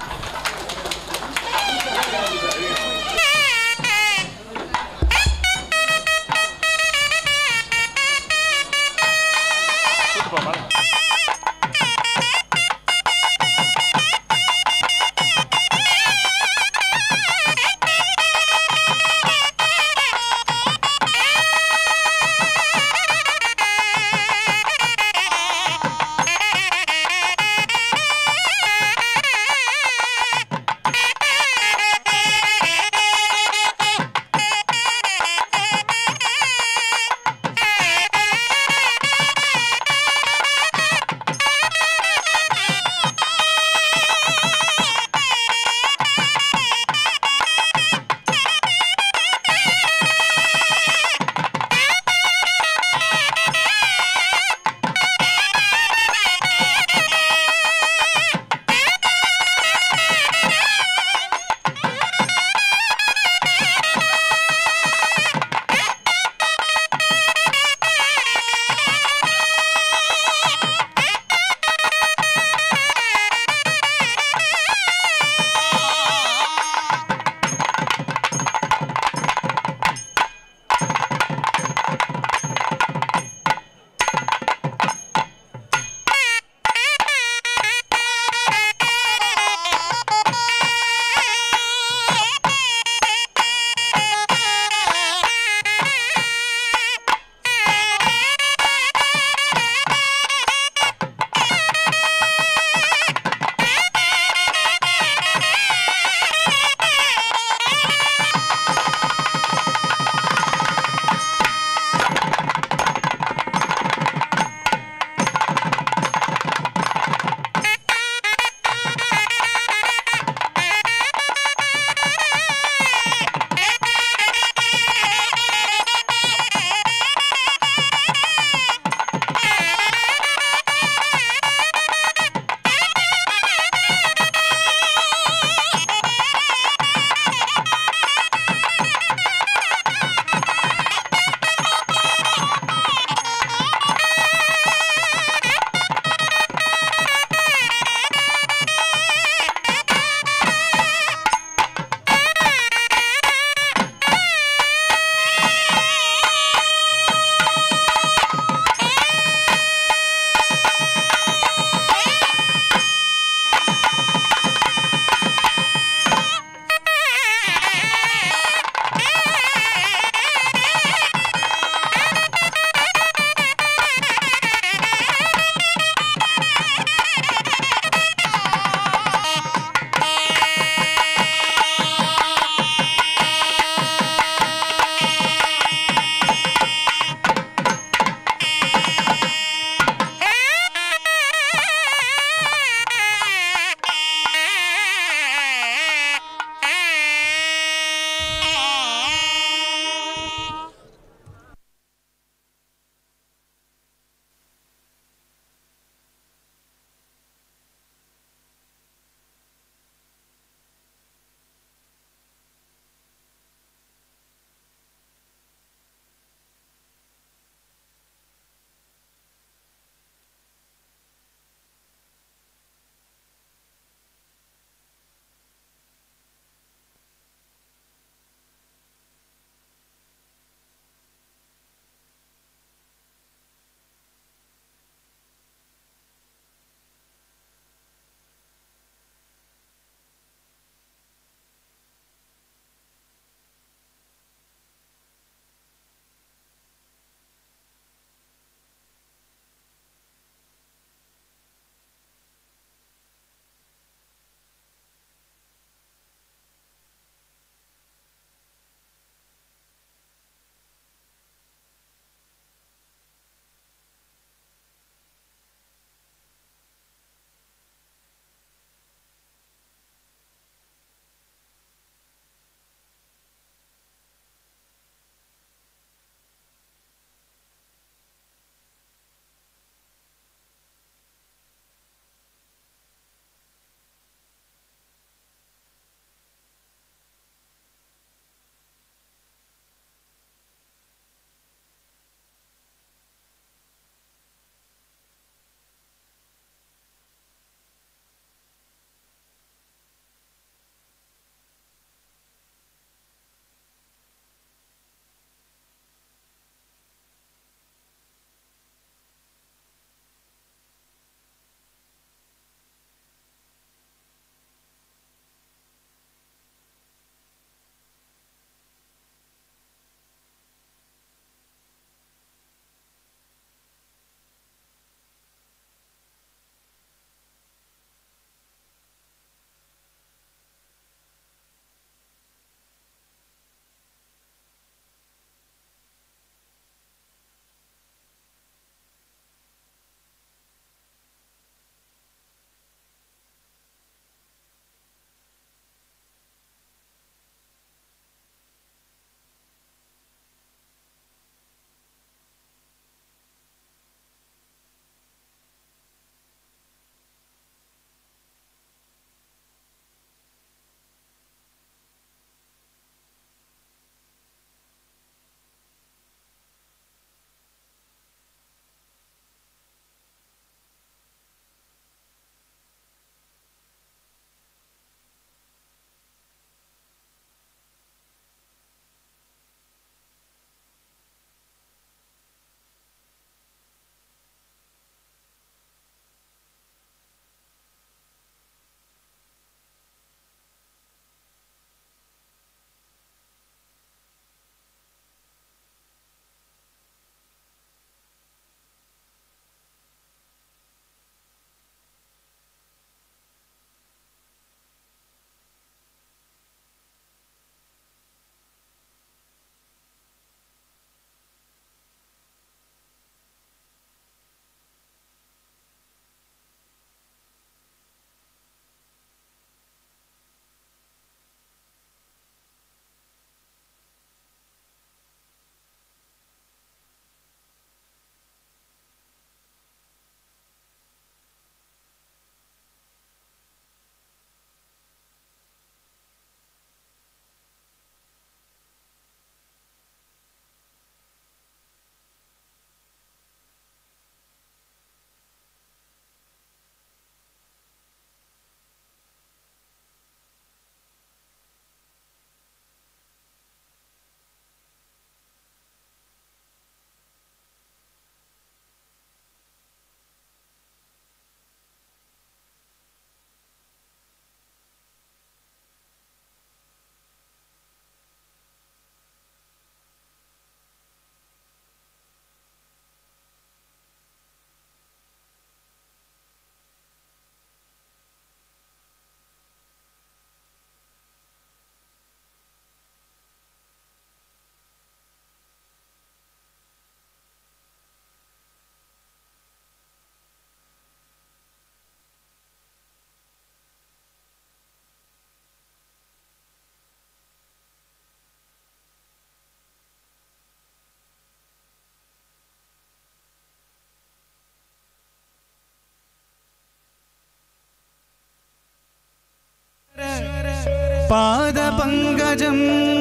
पादपङ्कजम्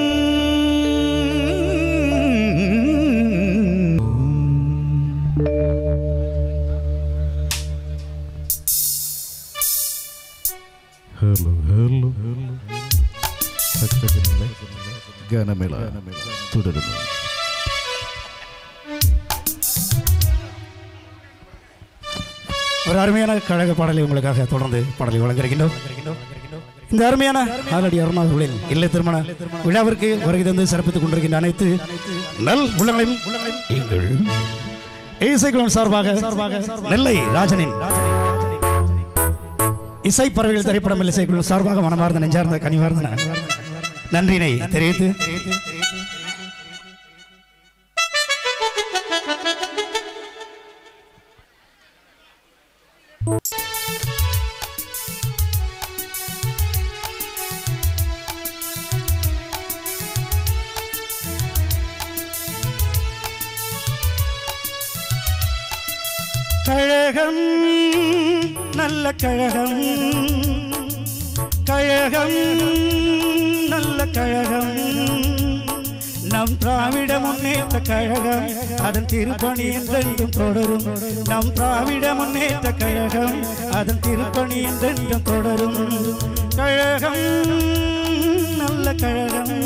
ഹലോ ഹലോ ഹലോ ഭക്തജനങ്ങളെ ഗാനമേള തുടരുന്നു ஒரு அருமையான கழக பாடலை உங்களுக்காக தொடர்ந்து பாடலை வழங்கியிருக்கின்றோம் இந்த அருமையான ஆலடி அருணாவுகளின் இல்லை திருமண விழாவிற்கு வருகை தந்து சிறப்பித்துக் கொண்டிருக்கின்ற அனைத்து நல் உள்ளங்களையும் எங்கள் இசைக்குழு சார்பாக நெல்லை ராஜனின் இசை பறவைகள் திரைப்படம் இசைக்குழு சார்பாக மனமார்ந்த நெஞ்சார்ந்த கனிவார்ந்த நன்றினை தெரிவித்து கழகம் நல்ல கழகம் கழகம் நல்ல கழகம் நம் திராவிட முன்னேற்ற கழகம் அதன் திருப்பணி என்றென்றும் தொடரும் நம் திராவிட முன்னேற்ற கழகம் அதன் திருப்பணி என்றென்றும் தொடரும் கழகம் நல்ல கழகம்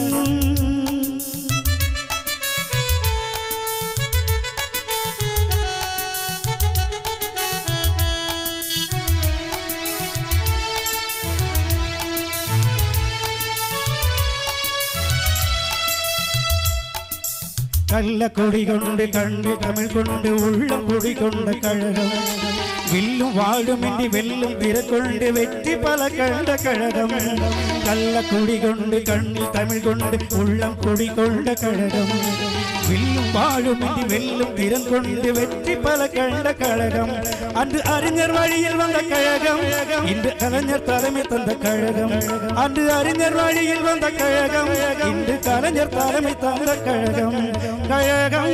கள்ள கொடி கொண்டு கண்டு தமிழ் கொண்டு உள்ளம் கொடி கொண்ட கழகம் வில்லும் வாழும் இன்றி வெல்லும் பிற கொண்டு வெற்றி பல கண்ட கழகம் கள்ள கொடி கொண்டு கண்ணில் தமிழ் கொண்டு உள்ளம் கொடி கொண்ட கழகம் வில்லும் வாழும் இன்றி வெல்லும் திறன் கொண்டு வெற்றி பல கண்ட கழகம் அன்று அறிஞர் வழியில் வந்த கழகம் இன்று கலைஞர் தலைமை தந்த கழகம் அன்று அறிஞர் வழியில் வந்த கழகம் இன்று கலைஞர் தலைமை தந்த கழகம் கழகம்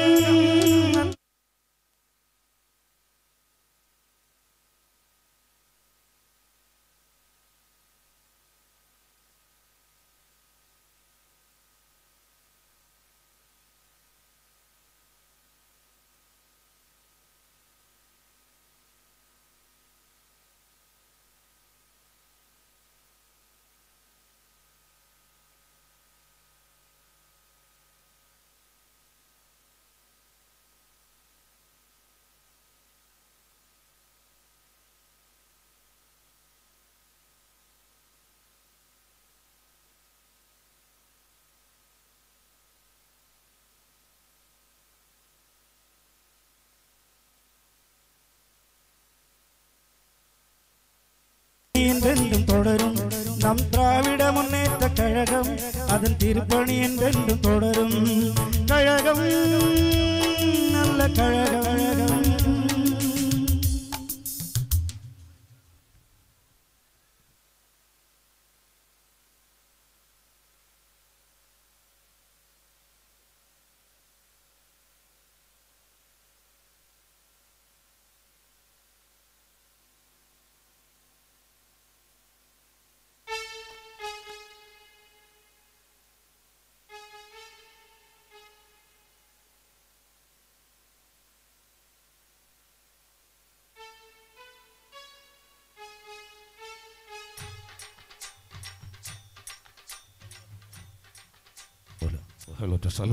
என்றென்றும் தொடரும் நம் திராவிட முன்னேற்ற கழகம் அதன் திருப்பணி என்றென்றும் தொடரும் கழகம் நல்ல கழகம் Hello, Tasalo.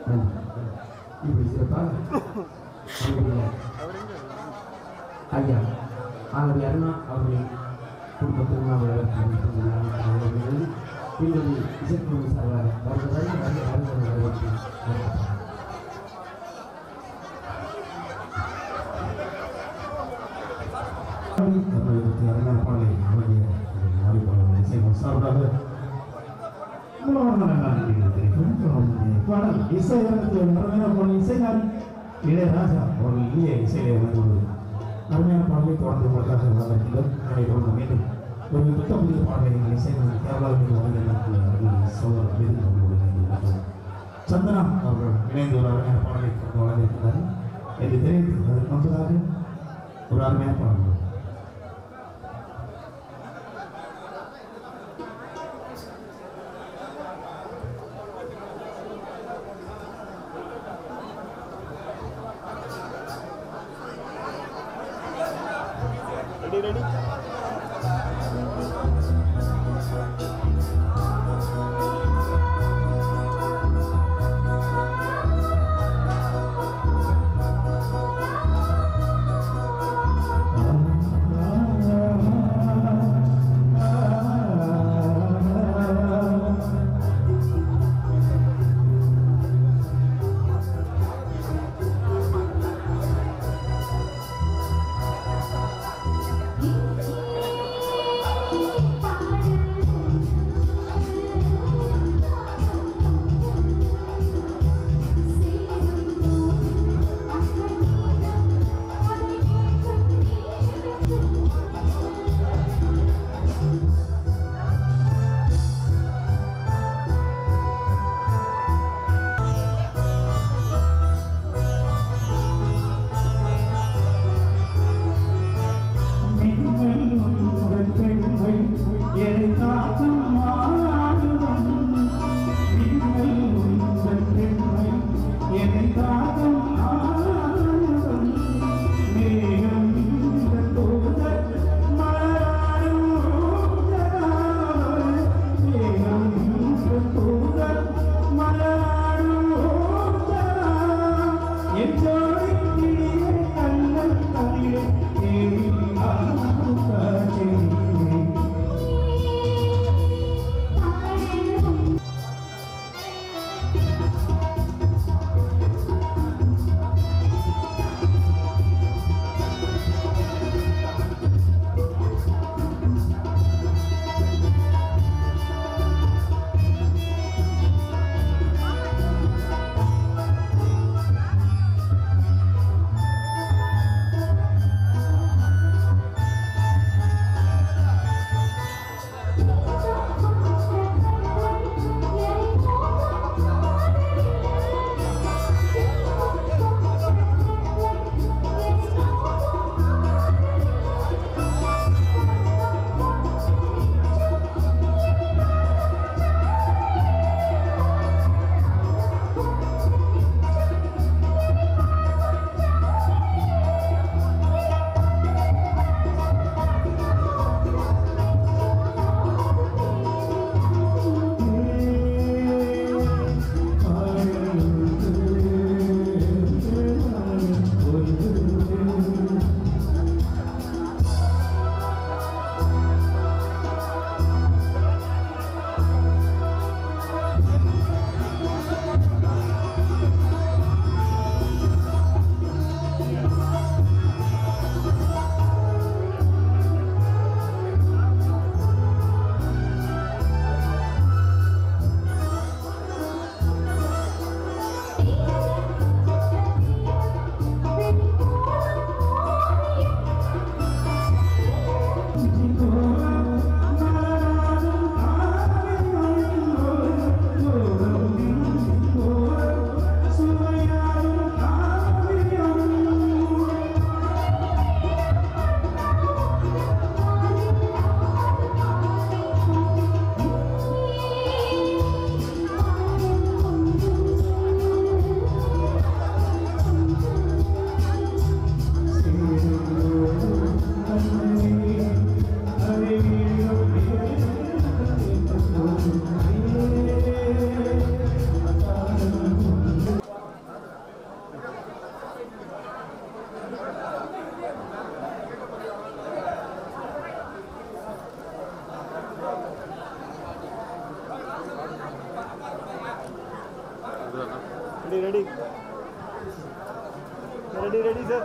இப்படி சிறப்பாக நம்முடைய ஐயா ஆகவே அருணா அவர்களின் குடும்ப திருநாவலர் பின்பு இசைக்குழு சார்பாக வருவதை வருக வருக வரவேற்று தமிழகத்தை அருணாப்பாளை வழங்கிய வாலிபாளர் இசைகள் சார்பாக பாடல் இசை அரங்கத்தில் அருமையான பாடல் இசைஞானி இளையராஜா அவர்கள் இளைய இசையிலே வந்து ஒரு அருமையான பாடலை தொடர்ந்து உங்களுக்காக வழங்கியிருக்கிறோம் நடைபெறும் மீண்டும் ஒரு புத்த புதிய பாடலை எங்கள் இசைஞானி கேரளாவில் இருந்து வழங்கியிருக்கிறார் சோதரர் மீது அவர்களோடு இணைந்திருக்கிறார் சந்தனா அவர்கள் இணைந்து ஒரு அருமையான பாடலை தொடர்ந்து வழங்கியிருக்கிறார் என்று தெரிவித்து அதற்கு முன்பதாக ஒரு அருமையான பாடல் Thank ready ready ready ready sir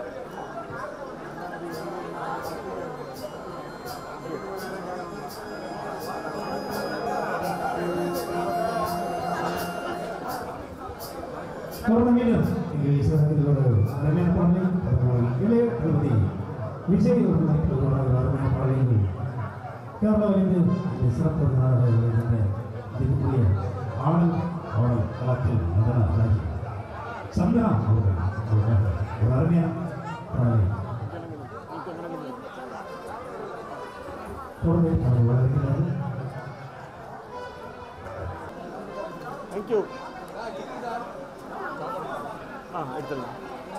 தொடர்ந்து மீண்டும் இங்கே சிவகங்கையில் ஒரு அருமையான பாடலை அவர்கள் இளைய திருமதி விஜய் அவர்களுக்கு ஒரு அருமையான பாடலை கேரளாவிலிருந்து இந்த சிறப்பு விருந்தினராக வருகின்ற மதிப்புக்குரிய ஆடல் ஆடல் கலாத்தில் நடன அழகி சந்தனா அவர்கள் அவர்கள் ஒரு அருமையான பாடலை தொடர்ந்து அவர்கள் வளர்க்கிறார்கள் தேங்க்யூ ஆ எடுத்துடலாம்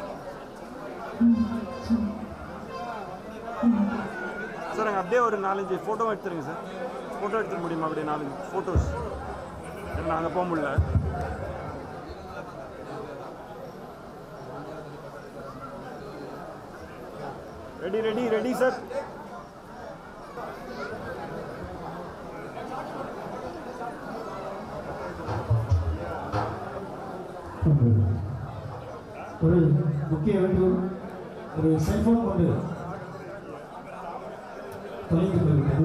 சார் அங்கே அப்படியே ஒரு நாலஞ்சு ஃபோட்டோ எடுத்துருங்க சார் ஃபோட்டோ எடுத்துக்க முடியுமா அப்படியே நாலஞ்சு ஃபோட்டோஸ் நான் அங்கே போக முடியல ரெடி ரெடி ரெடி சார் ஒரு முக்கிய வேண்டுகோள் ஒரு செல்போன் கொண்டு தொலைந்து போய்விட்டது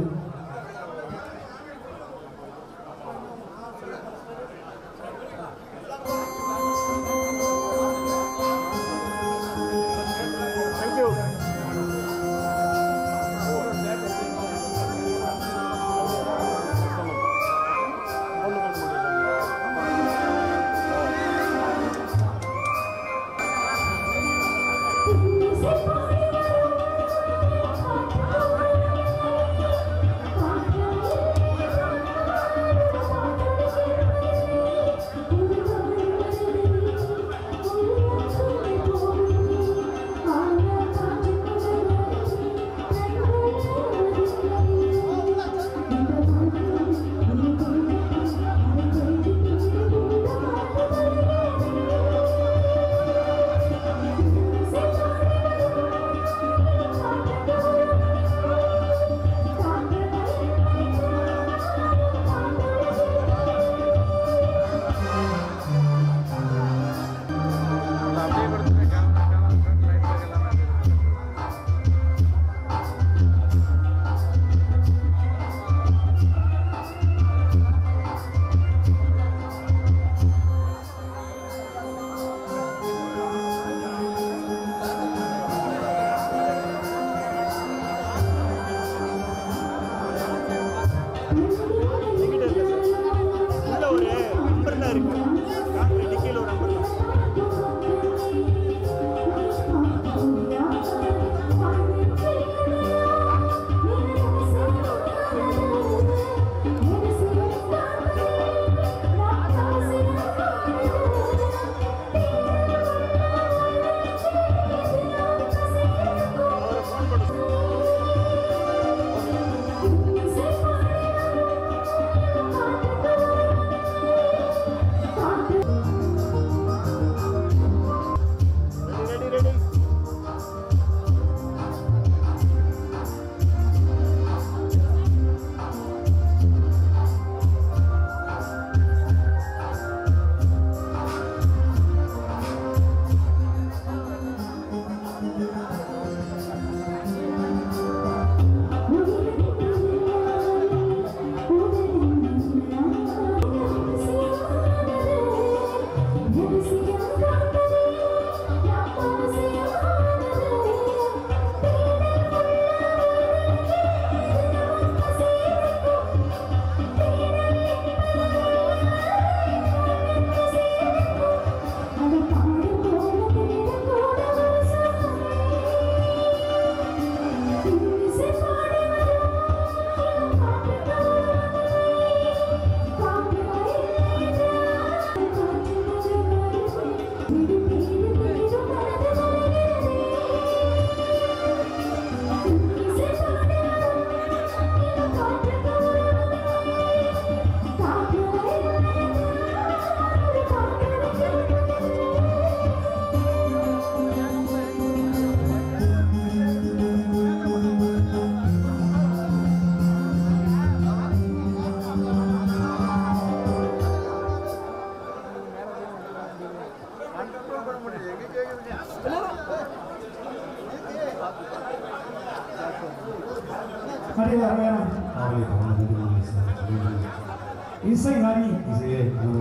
தேங்க்யூ Thank you. நிறைய அருமையான பாடலை தொடர்ந்து இசை ஹரி இசையை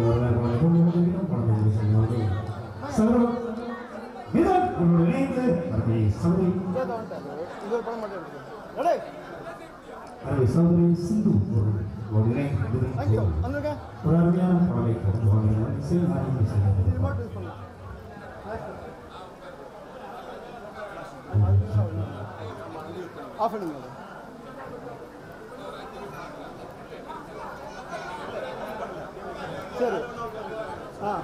சகோதரர் இதன் உங்களோடு இணைந்து அருமை சகோதரி அருமை சகோதரி சிந்து ஒரு இணைந்து ஒரு அருமையான பாடலை தொடர்ந்து வாழ்கிறார் இசை ஹரி இசை ஆஃப் பண்ணுங்க சரி ஆ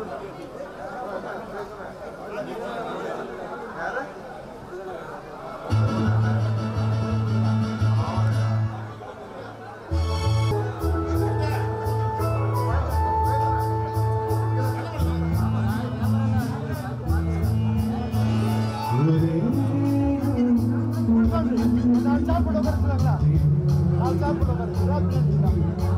நான் சாப்பிட உட்காருங்களா நான் சாப்பிட உட்காருங்களா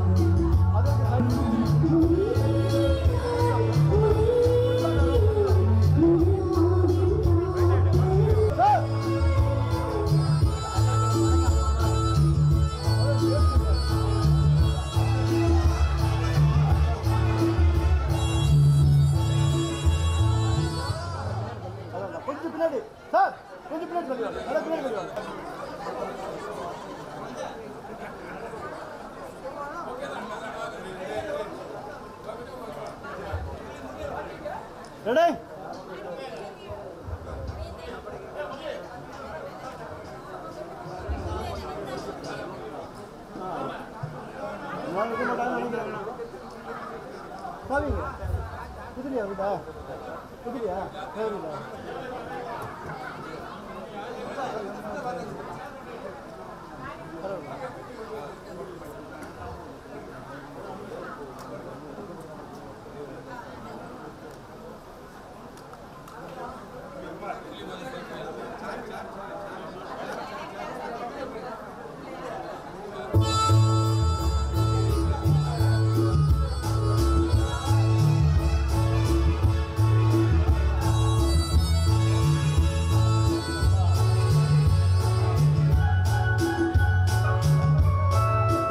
கொஞ்சம் பின்னாடி சார் கொஞ்சம் பின்னாடி தள்ளி வாங்க. நல்லா பின்னாடி தள்ளி வாங்க. ரெடி நான் இருக்க மாட்டாங்க நினைக்கிறேன் சாவிங்க குதிரையா வீடா குதிரையா சரிடா Thank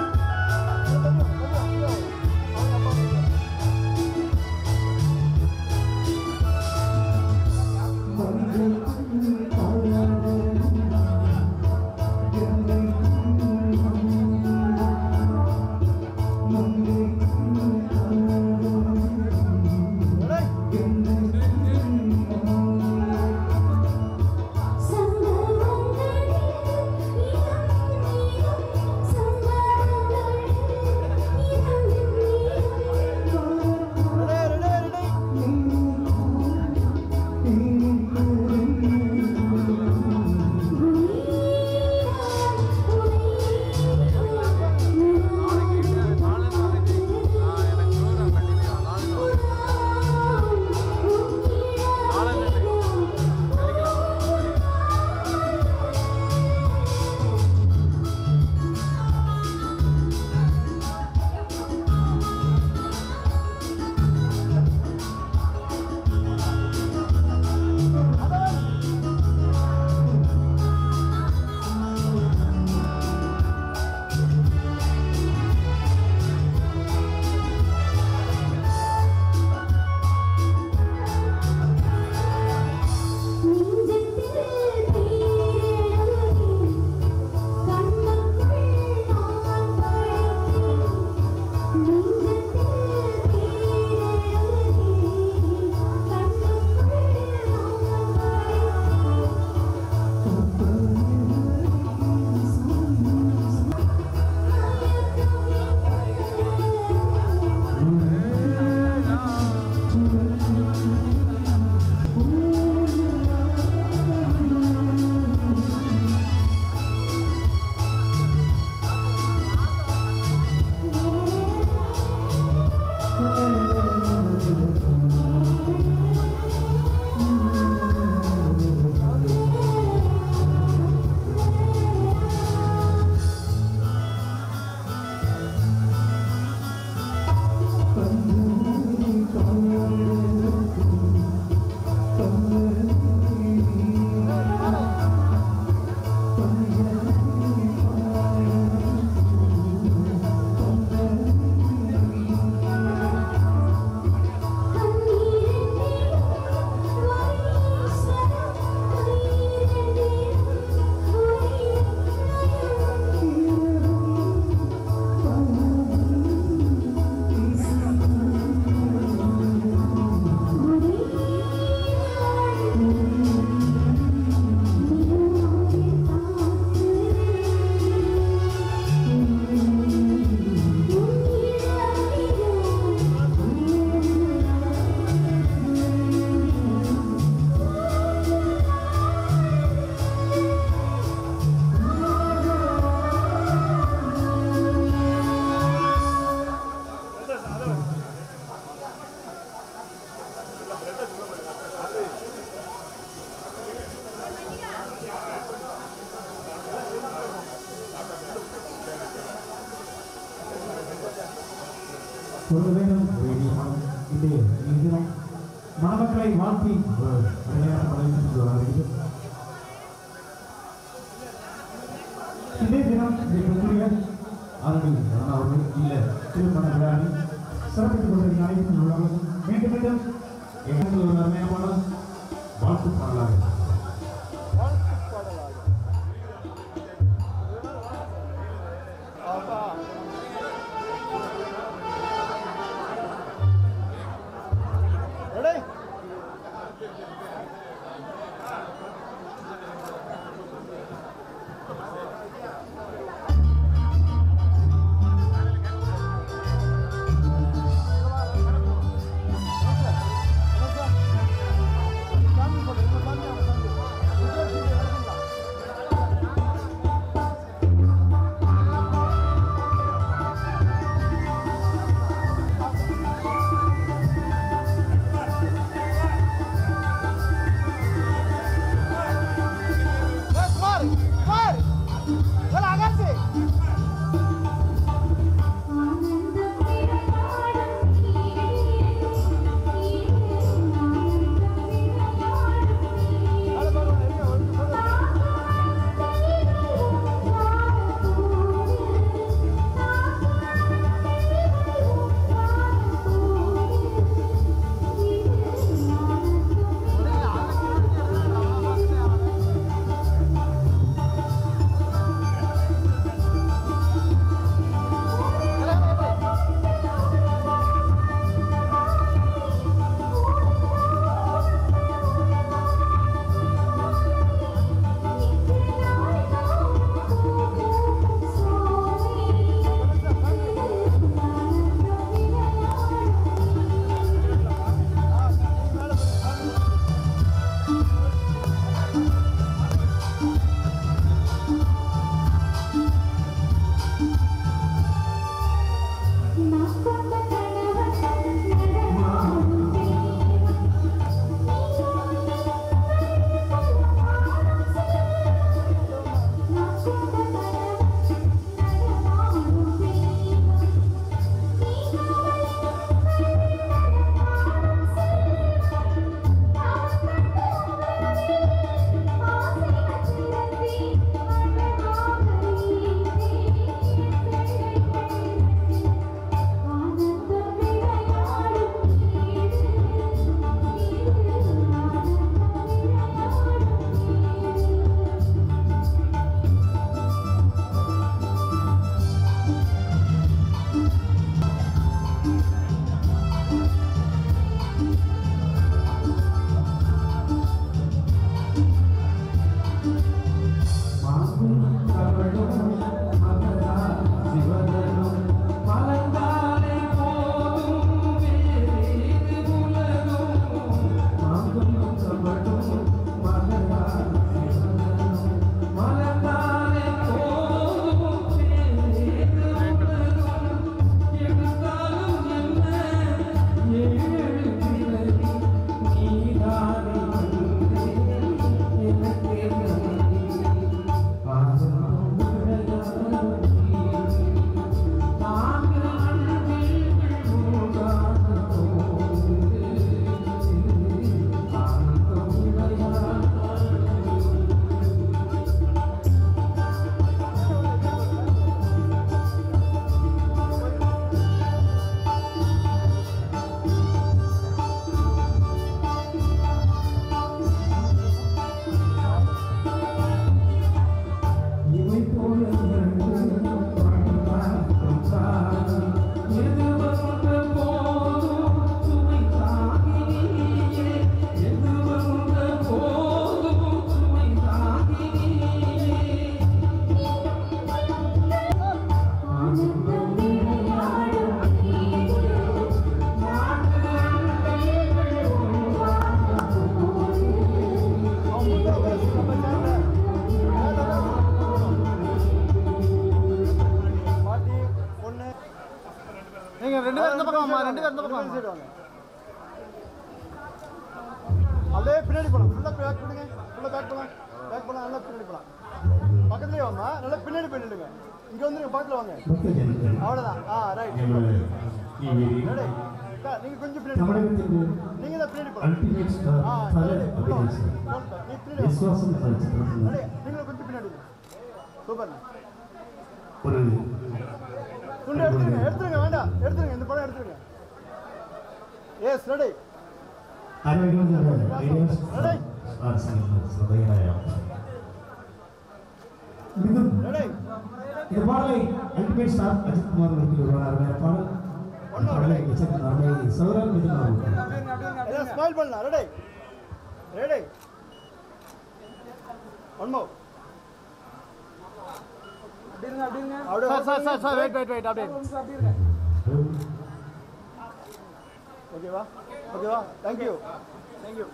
சொல்ல வேண்டும் வேண்டியமானம் இன்றைய தினம் மணமக்களை வாழ்த்தி ஒரு அருமையான பதவி வருகிறது இதே தினம் இருக்கக்கூடிய அவர்கள் அவர்கள் இல்ல திருமண விழாவில் சிறப்பித்துக் கொண்டிருக்கிற அனைத்து உள்ளவர்கள் மீண்டும் மீண்டும் எங்களுக்கு ஒரு அருமையான வாழ்த்து பாடலாக Ready? Mar, Mar, Hola, háganse. நீங்க ரெண்டு பேரும் இந்த பக்கம் வாமா ரெண்டு பேரும் இந்த பக்கம் வாமா அப்படியே பின்னாடி போலாம் ஃபுல்லா பேக் பண்ணுங்க ஃபுல்லா பேக் பண்ணலாம் பேக் பண்ணலாம் நல்லா பின்னாடி போலாம் பக்கத்துலயே வாமா நல்லா பின்னாடி போய் நில்லுங்க இங்க வந்து நீங்க பக்கத்துல வாங்க அவ்வளவுதான் ஆ ரைட் நீங்க கொஞ்சம் பின்னாடி தமிழகத்தின் நீங்க தான் பின்னாடி போலாம் அல்டிமேட் ஸ்டார் ஆ, தல பின்னாடி போலாம். அபிநயிச்சார் நீ பின்னாடி வா. விஸ்வாசம் என்ற சித்திரத்தில் அடே, நீங்களும் கொஞ்சம் பின்னாடி சூப்பர் ஒரு துண்டு எடுத்துருங்க எடுத்துருங்க வேண்டாம் எடுத்துருங்க இந்த படம் எடுத்துருங்க எஸ் ரெடி ആരോഗ്യമുള്ള ഐഡിയാസ് இந்த பாடலை அல்டிமேட் ஸ்டார் அஜித் குமார் அவர்கள் ஒரு அருமையான பாடல் அந்த பாடலை இசைக்கு அருமை சௌரவ் மிதுன் அவர்கள் எல்லாம் ஸ்மைல் பண்ணலாம் ready ready one more sir sir sir sir wait wait wait அப்படியே ஓகேவா ஓகேவா தேங்க்யூ தேங்க்யூ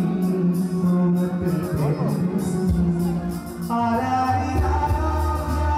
ஆராரி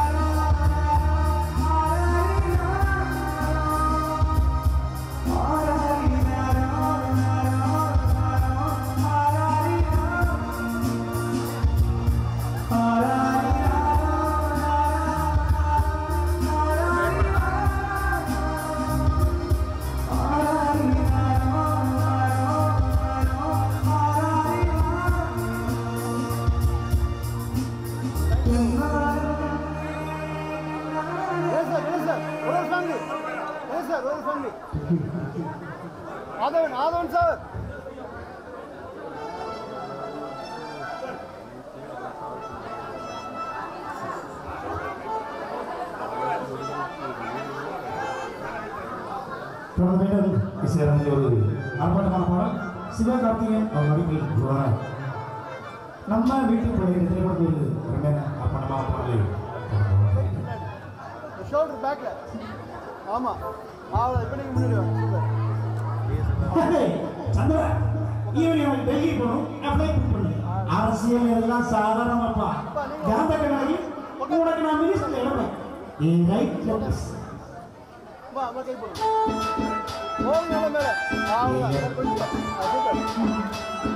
சிவங்கி ஆதவன் ஆதவன் சார் தொடர்ந்து மீண்டும் இசையரங்கில் ஒரு ஆர்ப்பாட்டமான பாடல் சிவகார்த்திகேயன் அவர் நடிப்பில் உருவானார் நம்ம வீட்டுக்கு பழைய திரைப்படத்தில் ஒரு அருமையான ஆர்ப்பாட்டமான பாடலை ஷோல்டர் பேக்ல ஆமா அவ்வளோ இப்போ நீங்கள் முன்னாடி வாங்க சூப்பர் சந்திரா ஈவினிங் அவன் டெல்லி போகணும் அப்ளை பண்ணு அரசியல் எல்லாம் சாதாரணமாப்பா ஜாதகனாகி உனக்கு நான் மினிஸ்டர் இடம் நீ ரைட் லோகஸ் வா வா கை போடு ஓடி மேல மேல அவ்வளோ கொஞ்சம் சூப்பர்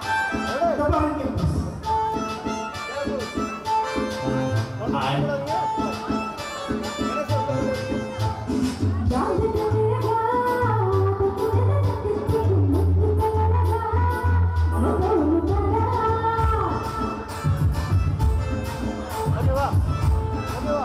ஓகேவா ஓகேவா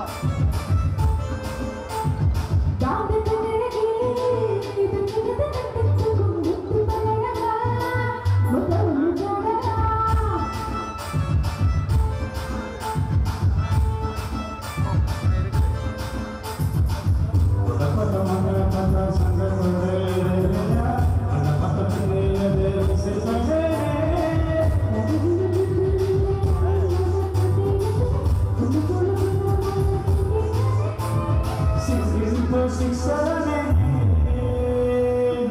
Six, seven, eight.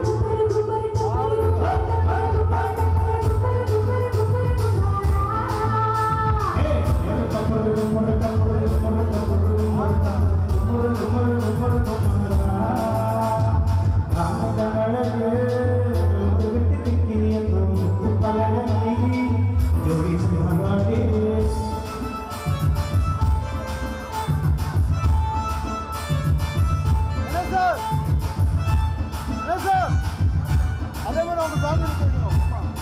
என்ன சார் என்ன சார் அதே மாதிரி அவங்க ஃபேமிலி கேட்கணும்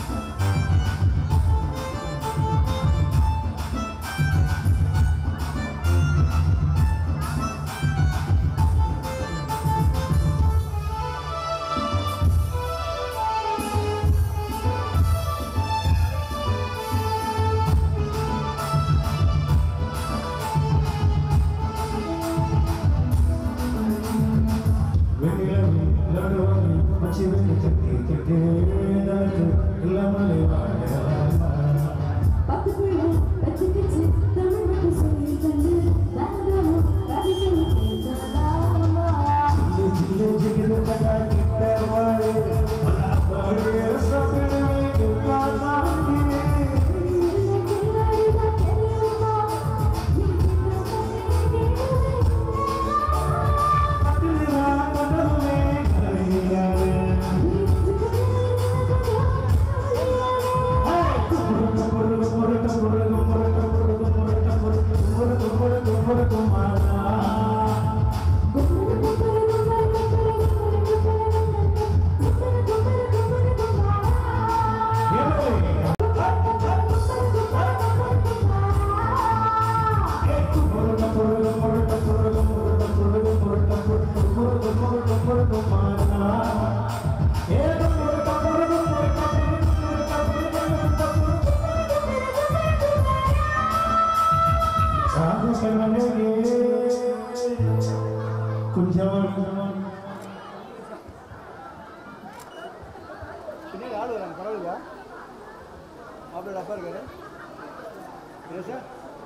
பின்னாடி ஆள் வராங்க பரவாயில்லையா மாப்பிள்ளை அப்பா இருக்காரு இல்லை சார்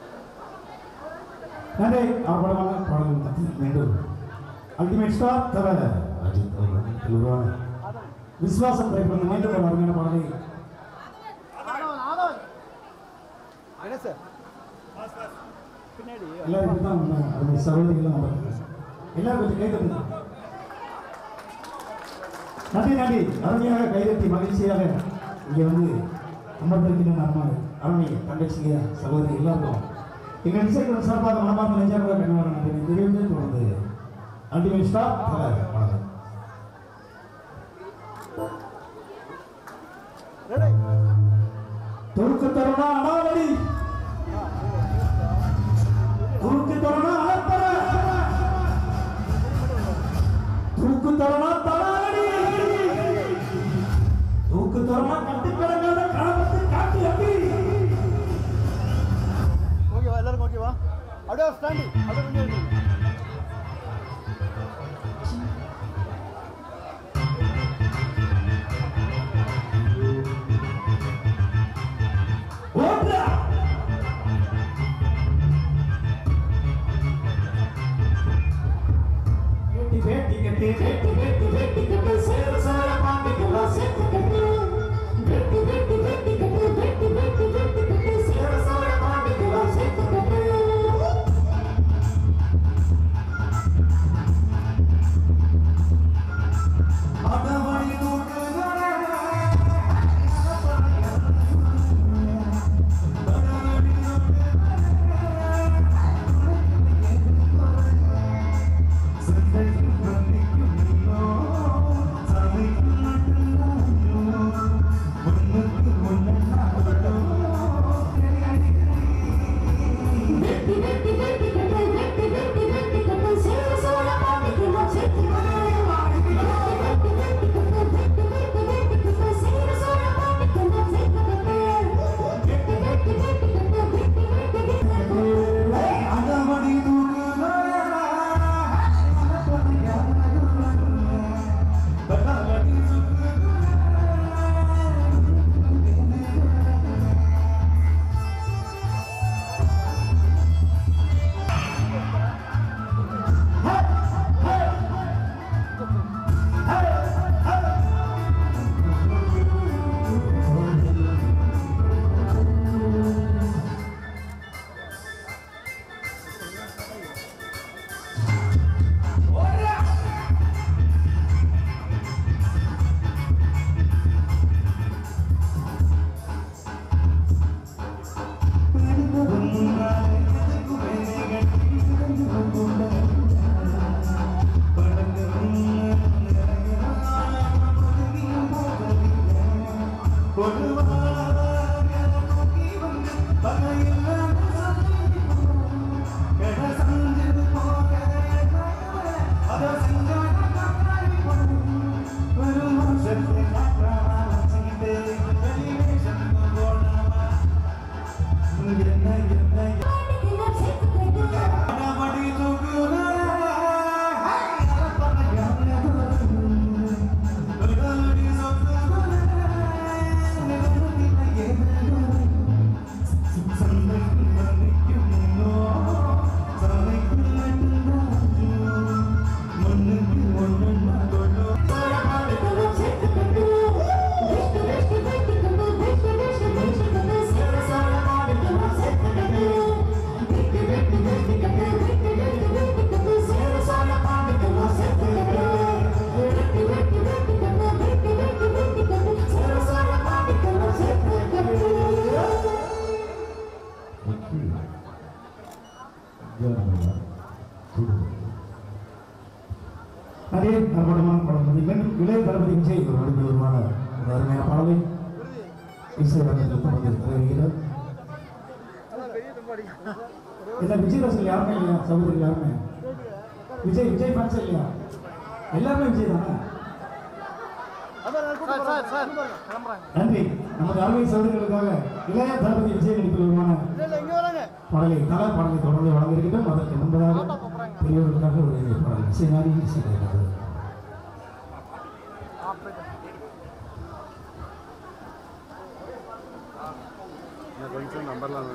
நன்றி ஆர்ப்பாட்டமான பாடல்கள் பற்றி மீண்டும் அல்டிமேட் ஸ்டார் தர அஜித் அவர்கள் உருவான விஸ்வாசம் திரைப்படம் மீண்டும் ஒரு அருமையான பாடலை ஆதவன் ஆதவன் என்ன சார் பின்னாடி எல்லாரும் தான் வந்தாங்க அருமை சகோதரிகளும் வந்தாங்க எல்லாரும் கொஞ்சம் கைதட்டுங்க நன்றி நன்றி அருமையாக கைதட்டி மகிழ்ச்சியாக இங்கே வந்து அமர்ந்திருக்கின்ற நம்ம அருமை தங்கச்சிங்க சகோதரி எல்லாரும் எங்கள் இசைக்குழு சார்பாக மனமார்ந்த நெஞ்சார்பாக கண்ணவர நன்றி தெரிவித்து தொடர்ந்து அல்டிமேட் ஸ்டார் தல வணக்கம் துருக்கு தருணா அடாவடி துருக்கு தருணா அலப்பற தூக்கு தரணா தலாடி தூக்கு தரணா கட்டி கிடங்காத கிராமத்து காட்டி அடி ஓகேவா எல்லாருக்கும் ஓகேவா அப்படியே ஸ்டாண்டி அப்படியே கொஞ்சம் இருங்க. ஓடுறா வேட்டி வேட்டி கட்டி வேட்டி வேட்டி வேட்டி கட்டி சேர சேர பாண்டிக்கலாம் சேர்த்து கட்டி வேட்டி வேட்டி வேட்டி கட்டி வேட்டி வேட்டி வேட்டி கட்டி சேர சேர பாண்டிக்கலாம் சேர்த்து கட்டி அடவழி அதே அற்புதமான படம் பதிகள் இளைய தளபதி விஜய் ஒரு அற்புதமான ஒரு அருமையான பாடலை இசை வண்ணத்தில் தொடர்ந்து வருகிறார் இல்லை விஜய் ரசல் யாருமே இல்லையா சகோதரி யாருமே விஜய் விஜய் ஃபேன்ஸ் இல்லையா எல்லாருமே விஜய் தானே சார் சார் சார் கிளம்புறாங்க நன்றி நமது அருமை சகோதரிகளுக்காக இளைய தளபதி விஜய் நடிப்பில் உருவான இல்லை இல்லை இங்கே வராங்க பாடலை கலா பாடலை தொடர்ந்து வழங்கியிருக்கின்றோம் அதற்கு முன்பதாக பெரியவர்களுக்காக ஒரு பாடல் இசை நாரி இசை கேட்கிறது கொஞ்சம் நம்பர்லாம்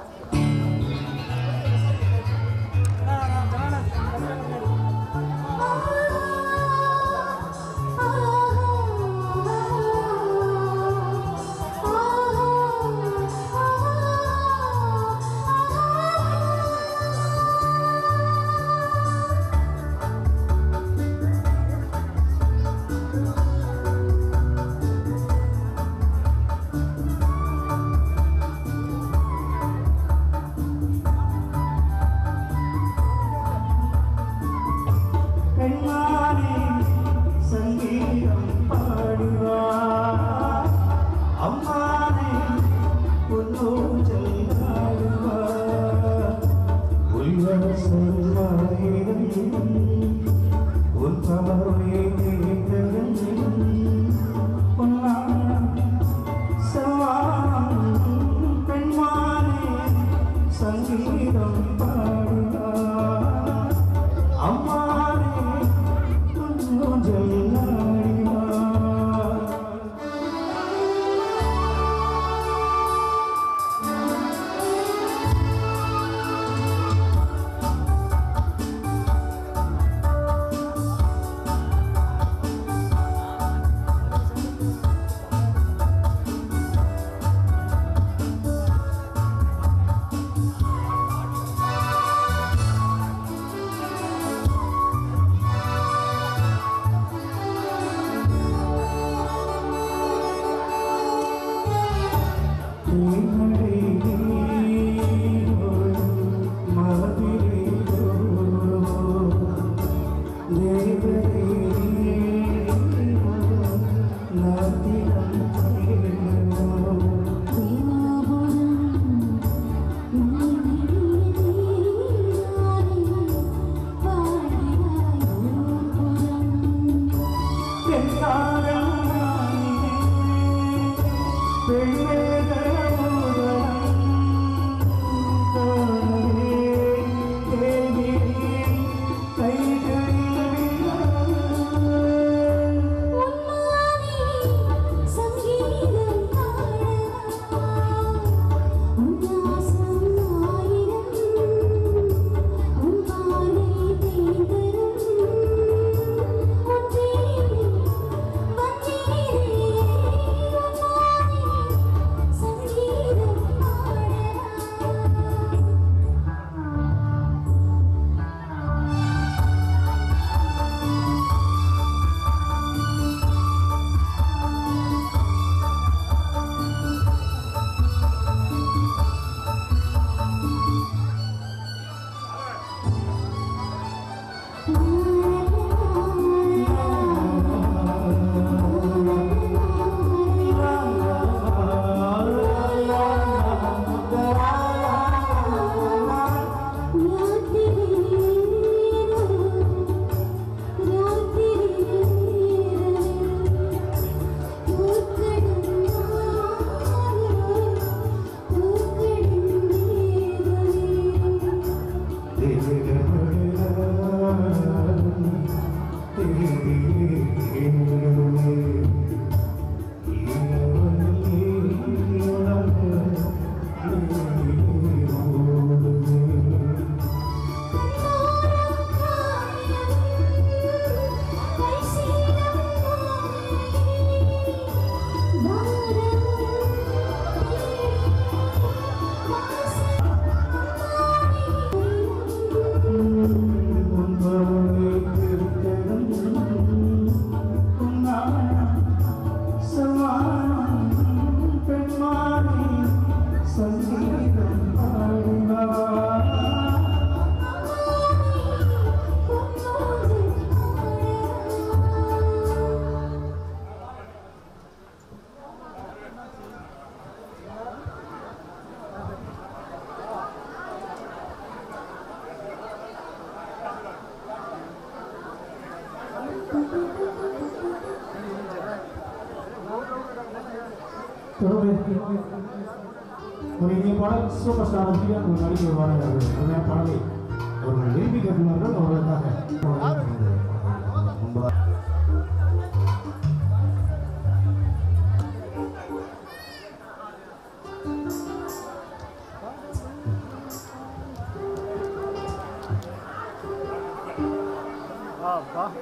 பெண்மானே சங்கீதம் பாடுவா அம்மானே பொன்னூஞ்சல் ஆடுவா உள்வர சொல்வாயிரம் உன் பார்வை தேர்ந்தெடுக்கும் பொன்னான சவான் பெண்மானே சங்கீதம் பாடினார் அம்மானே ஊஞ்சல் ஆடினார் தொடர்ந்து ஒரு இந்திய பாடல் சூப்பர் ஸ்டார் ரஜினிகாந்த் ஒரு நடிகை வருவார்கள் அவர்கள் உண்மையான பாடலை அவர்கள் விரும்பி கேட்டுள்ளார்கள் அவர்களுக்காக முன்பதாக அப்பா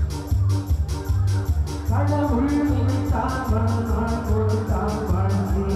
கடவுள் தாவன் கொடுத்தான் வாழ்க்கை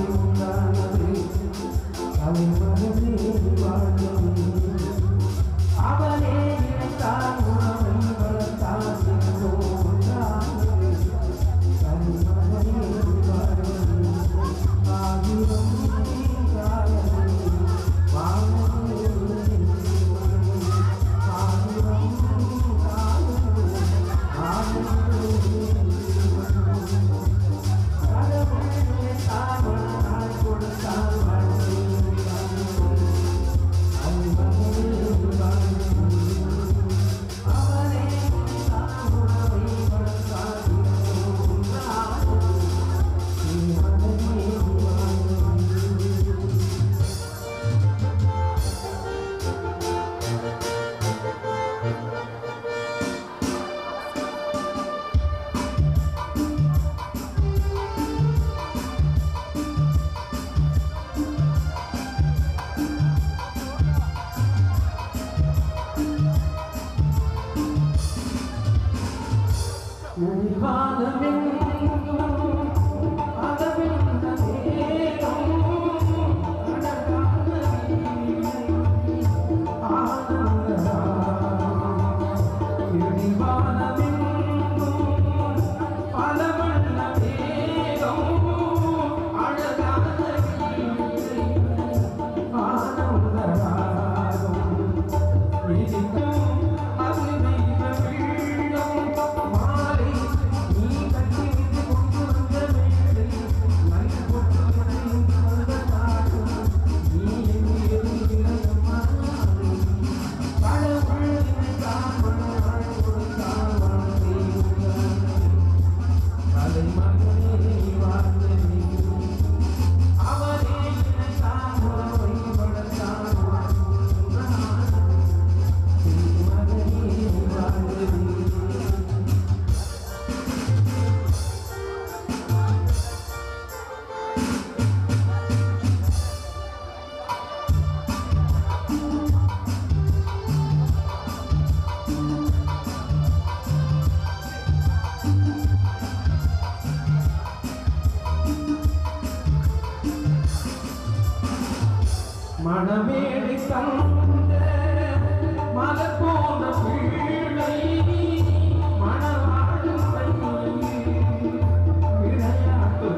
மணமேடை தந்த மலர் போன பிள்ளை மணவாழும் விளையாட்டு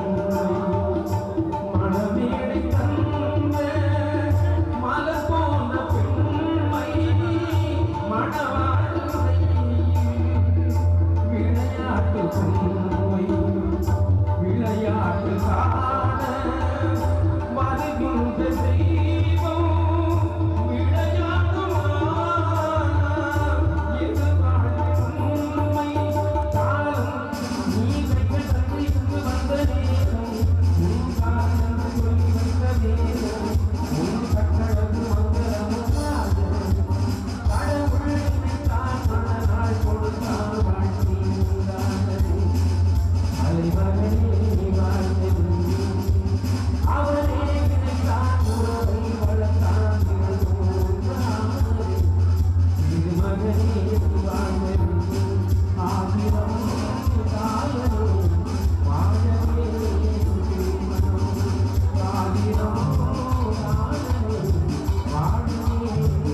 மணமேடை தந்த மலர் போன பிள்ளை மணவாழும் விளையாட்டு விளையாட்டு காண வருகின்ற தெய்வம் விளையாடுமா இது வாழ்வின் உண்மை காலம் நீ கைகள் தந்திருந்து வந்த நேரம் உன் காலம் சொல்லி வந்த நேரம் உன் கட்டளவு மங்களமாக கடவுள் நினைத்தான் மனநாள் கொடுத்தான் வாழ்க்கை உண்டானது அலைமகனே வாழ்ந்தது அவரே நினைத்தான் உறவை வளர்த்தான் இது மகனே வாழ்ந்தது ஆகிரம் தாயனோ வாழவே திருமணம் ஆகிரம் தாயனோ வாழவே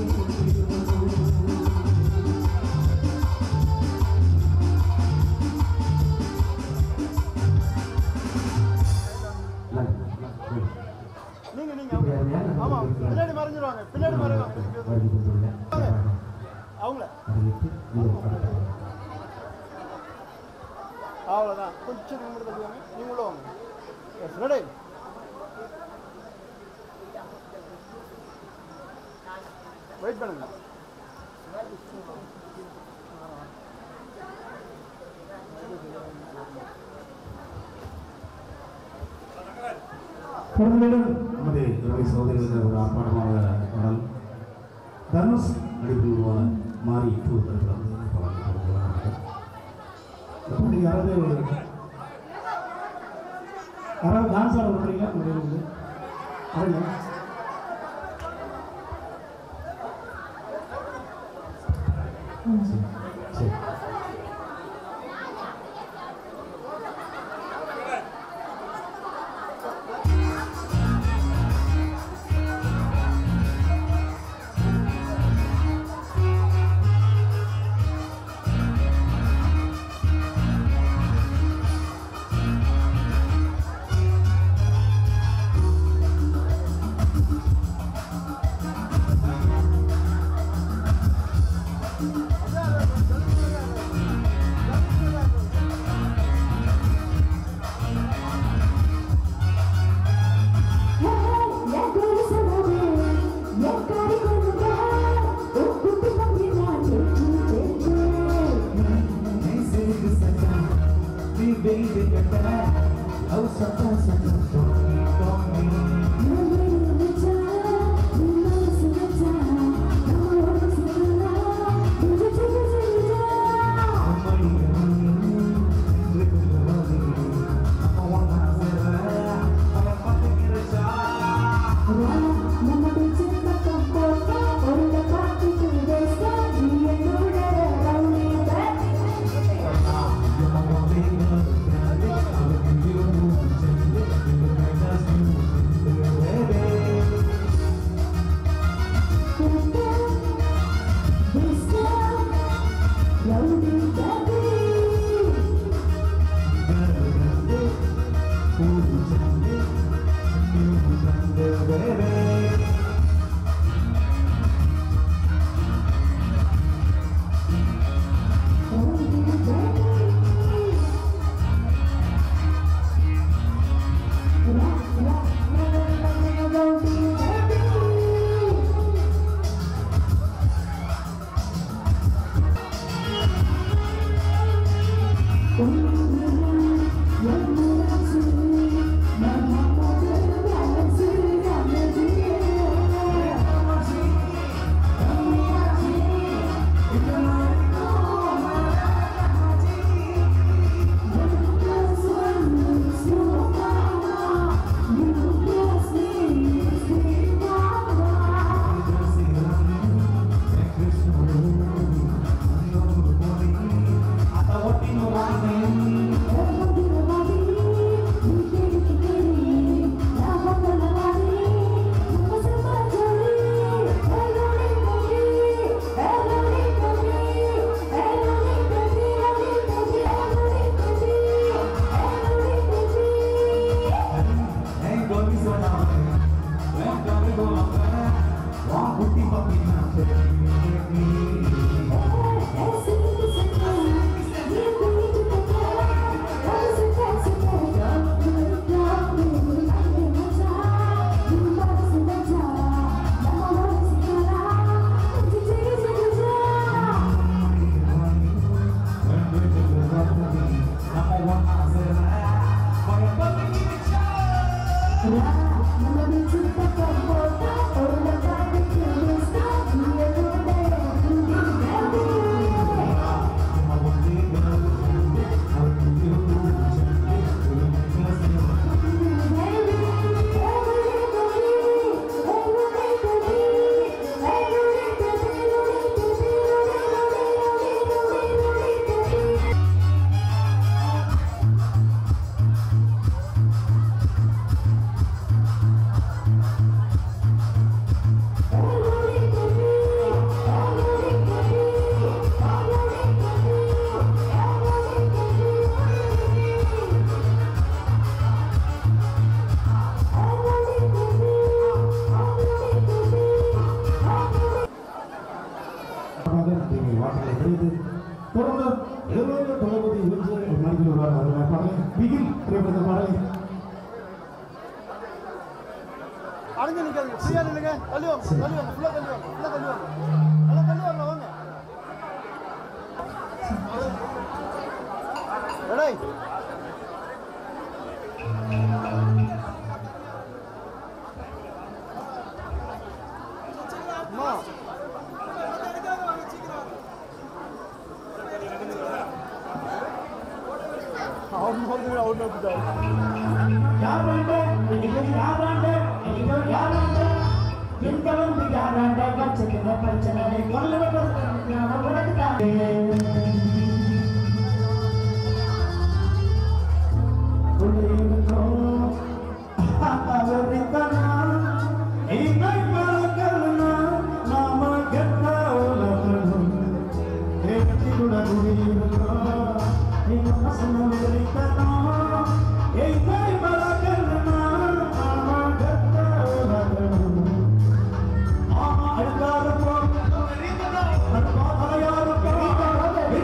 நீங்க நீங்க ஆமா பின்னாடி மறைஞ்சிருவாங்க பின்னாடி மறைவாங்க அவங்கள அவ்வளோதான் கொஞ்சம் நீங்க மட்டும் தள்ளுவாங்க நீங்க உள்ள வாங்க எஸ் ரெடி வெயிட் பண்ணுங்க பிறந்தவுடன் நமது ரவி சகோதரிகள் ஒரு ஆர்ப்பாட்டமாக பாடல் தனுஷ் நடிப்பில் உருவான மாறி டூ திரைப்படம் வந்து பாடல் இந்த பாட்டுக்கு யாராவது யாராவது டான்ஸ் ஆட விடுறீங்களா முடியாது ஆடுங்க சரி சரி Thank you. வார்த்தைகளை தெரிவித்து தொடர்ந்து எழுபது தளபதி விருது மனிதர் வருவார் அவர்கள் பாடலை பிகில் திரைப்பட பாடலை அடைஞ்சு நிற்காதீங்க ஃப்ரீயா நில்லுங்க தள்ளி வாங்க தள்ளி வாங்க ஃபுல்லாக தள்ளி வாங்க ஃபுல்லாக தள்ளி வாங்க நல்லா தள்ளி வாங்க வாங்க எடை அம்மா அவன் வந்து அவன் நோக்கிட்டான் யாராண்ட இவர் யாராண்ட இவர் யாராண்ட எங்க வந்து யாராண்ட கச்சத்துல பிரச்சனை கொல்ல உனக்கு தான் அழுக்காத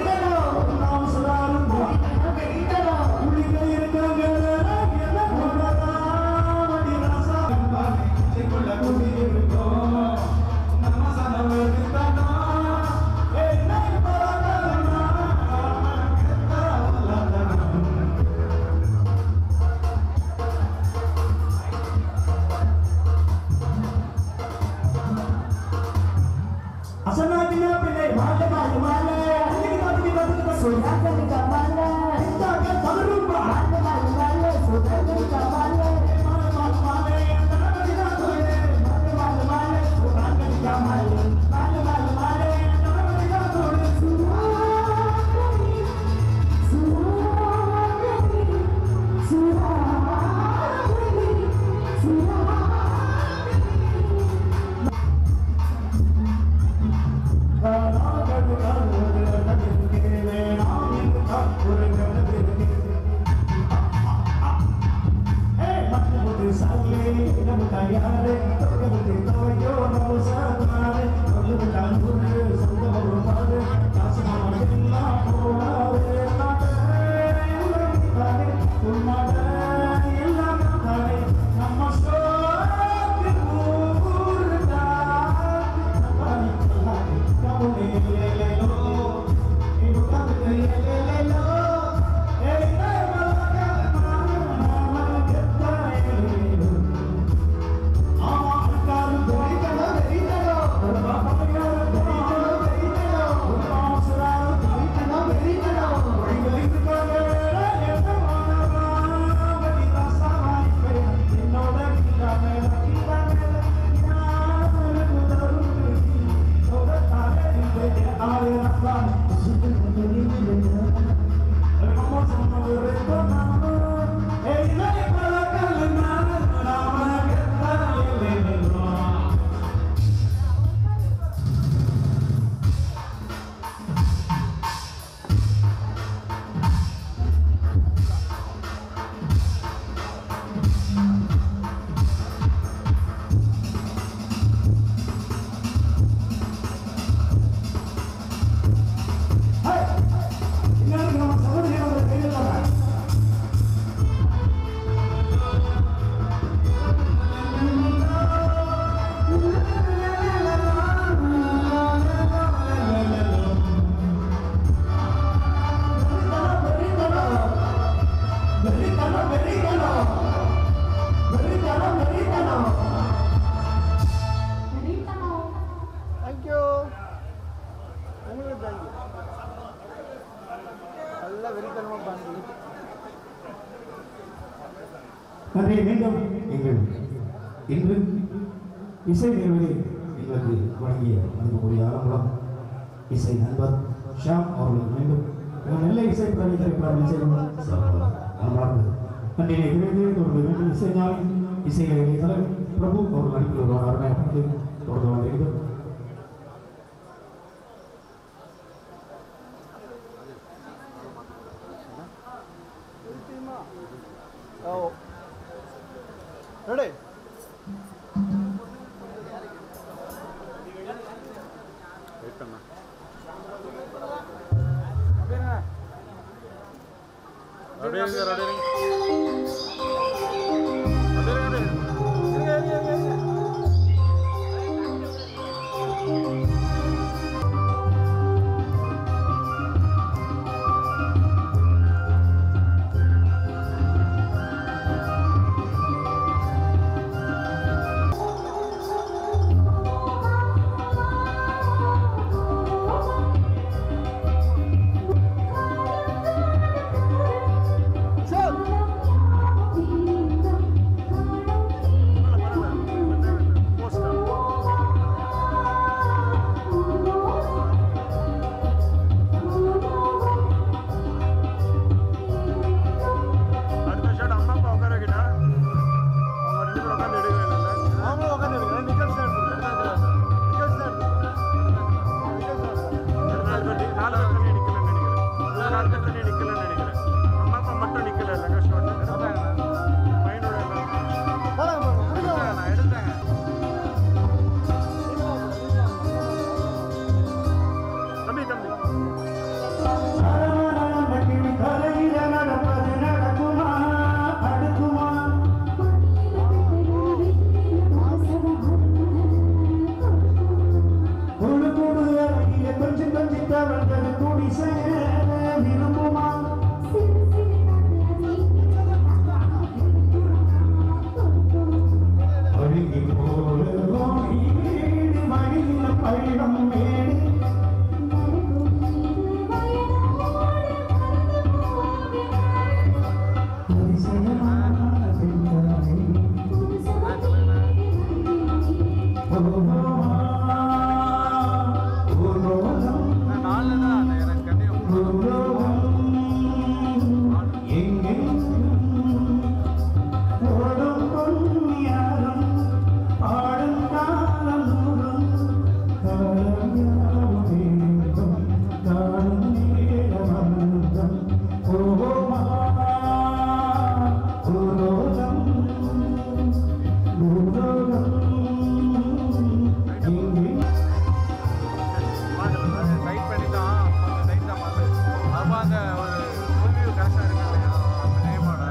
வெறித்தனமாக பாருங்க நன்றி மீண்டும் எங்கள் இன்று இசை நிறுவனி எங்களுக்கு வழங்கிய அன்புக்குரிய ஆரம்பம் இசை நண்பர் ஷாம் அவர்கள் மீண்டும் எங்கள் நெல்லை இசை பிரதி திரைப்படம் இசை நன்றாக நன்றியை விரைந்து தொடர்ந்து மீண்டும் இசை ஞானி இசைகளை தலைவர் பிரபு அவர்கள் நடிப்பில் ஒரு அருமையாக படத்தை தொடர்ந்து வந்திருக்கிறது ஓ ரெடி அப்படியே இருங்க, அப்படியே இருங்க. அப்படியே இருங்க, அப்படியே இருங்க. அடுத்த ஷாட் அம்மா அப்பா உட்கார வைக்கிட்டா அவங்க ரெண்டு பேரும் உட்காந்து எடுக்கவே இல்லை அவங்களும் உட்காந்து எடுக்கிறேன் நிக்கல்ஸ் தான் எடுத்துக்கிறேன் நிக்கல்ஸ் தான் எடுத்துக்கிறேன் நாலு பேர் தண்ணி நிக்கலன்னு நினைக்கிறேன் நாலு பேர் தண்ணி நிக்கலன்னு நினைக்கிறேன் அம்மா அப்பா மட்டும் நிக்கல இல்லைங்க ஷாட் பையனோட நான் எடுத்தேங்க தம்பி தம்பி தலையில நடப்பது நடக்குமா அடுக்குமா குழு குழு அழகிய கொஞ்சம் கொஞ்சம் தவழ்ந்தது குடிசை விரும்புமா அழுகி போல ஓடி வீடு வழியில பயணம் மேடு டைட் பண்ணி தான் கொஞ்சம் டைட் தான் மாற்று அப்போ அந்த ஒரு ரிவ்யூ கரெக்டாக இருக்கு இல்லையா அந்த நேமோட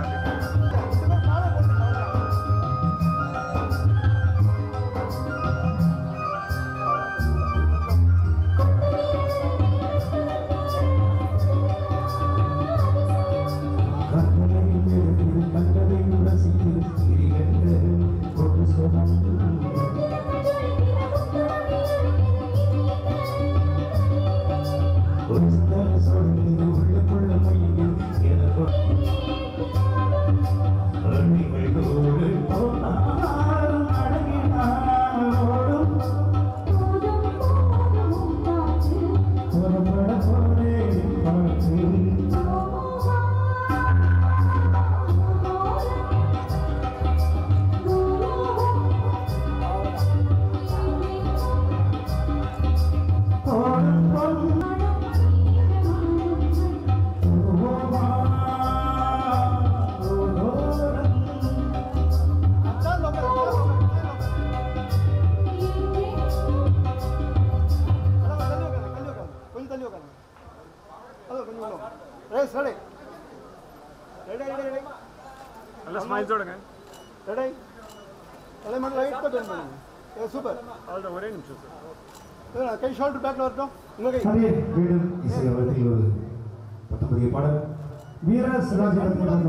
கொஞ்சம் தள்ளி உட்காருங்க அதோ கொஞ்சம் உள்ள ரேஸ் ரெடி ரெடி ரெடி ரெடி நல்ல ஸ்மைல்ஸோடங்க ரெடி தலை மட்டும் லைட்டாக டர்ன் பண்ணுங்க ஏ சூப்பர் அவ்வளோ ஒரே நிமிஷம் சார் கை ஷோல்டர் பேக்கில் வரட்டும் உங்கள் கை அதே மீண்டும் இசை அவர்கள் ஒரு பத்தொன்பது பாடல் Veera Shivaji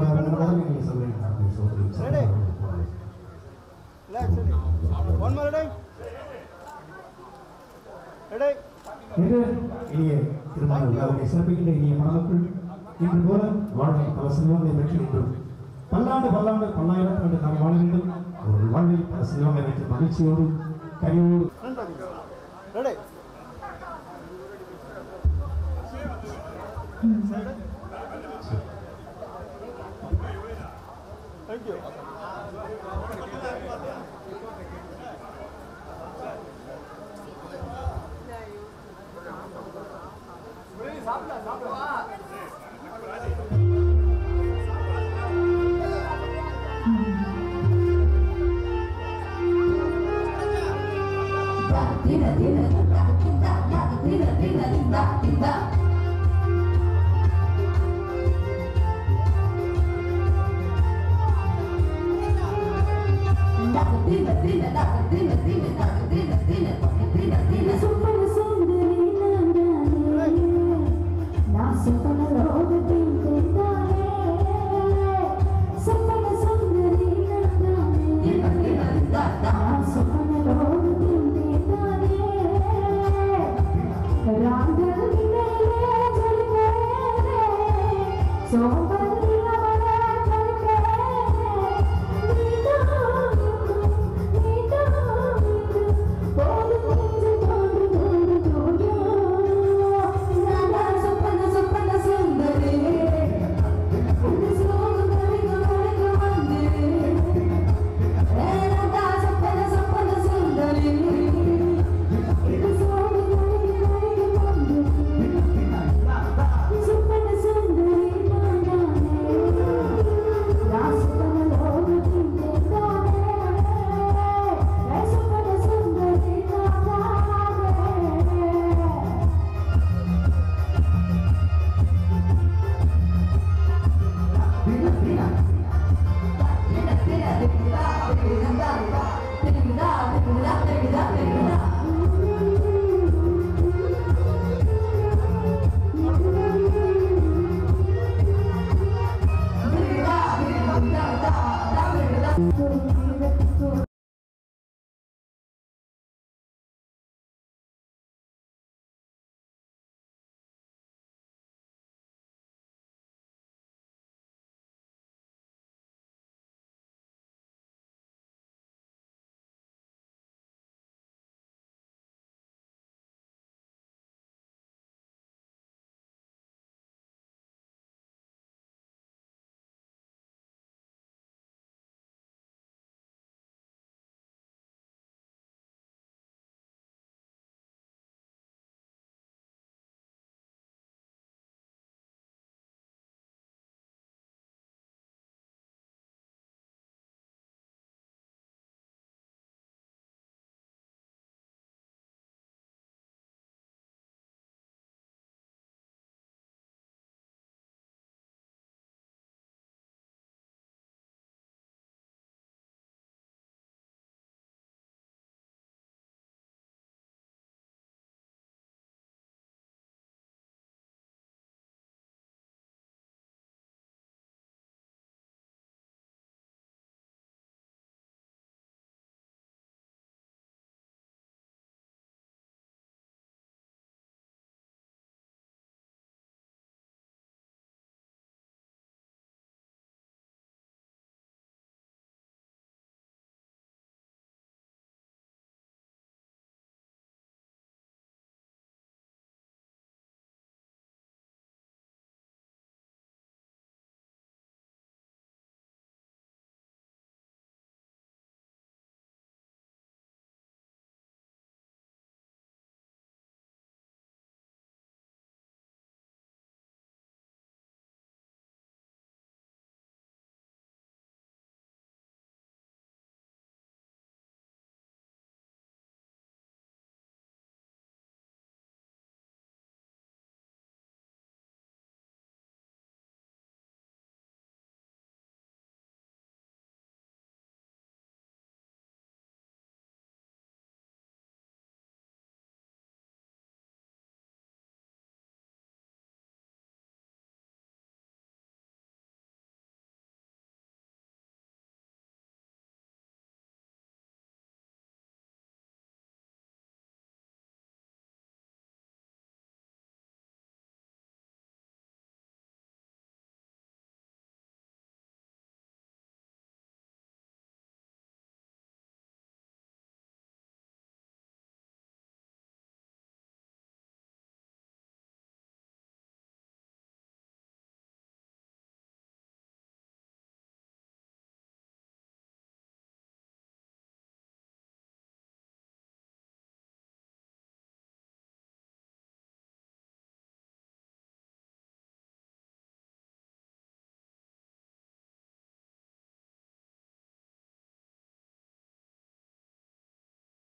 ready relax ready one more ready ready இன்று இனிய திருமண விழாவை சிறப்பிக்கின்ற இனிய மணமக்கள் இன்று போல வாழ்வில் பல செல்வங்களை பெற்று இன்றும் பல்லாண்டு பல்லாண்டு பல்லாயிரத்தாண்டு நாம் வாழ வேண்டும் ஒரு வாழ்வில் பல செல்வங்களை பெற்று மகிழ்ச்சியோடு கனிவோடு ரெடி தேங்க்யூ சாப்பிடலாம் சாப்பிடலாம் So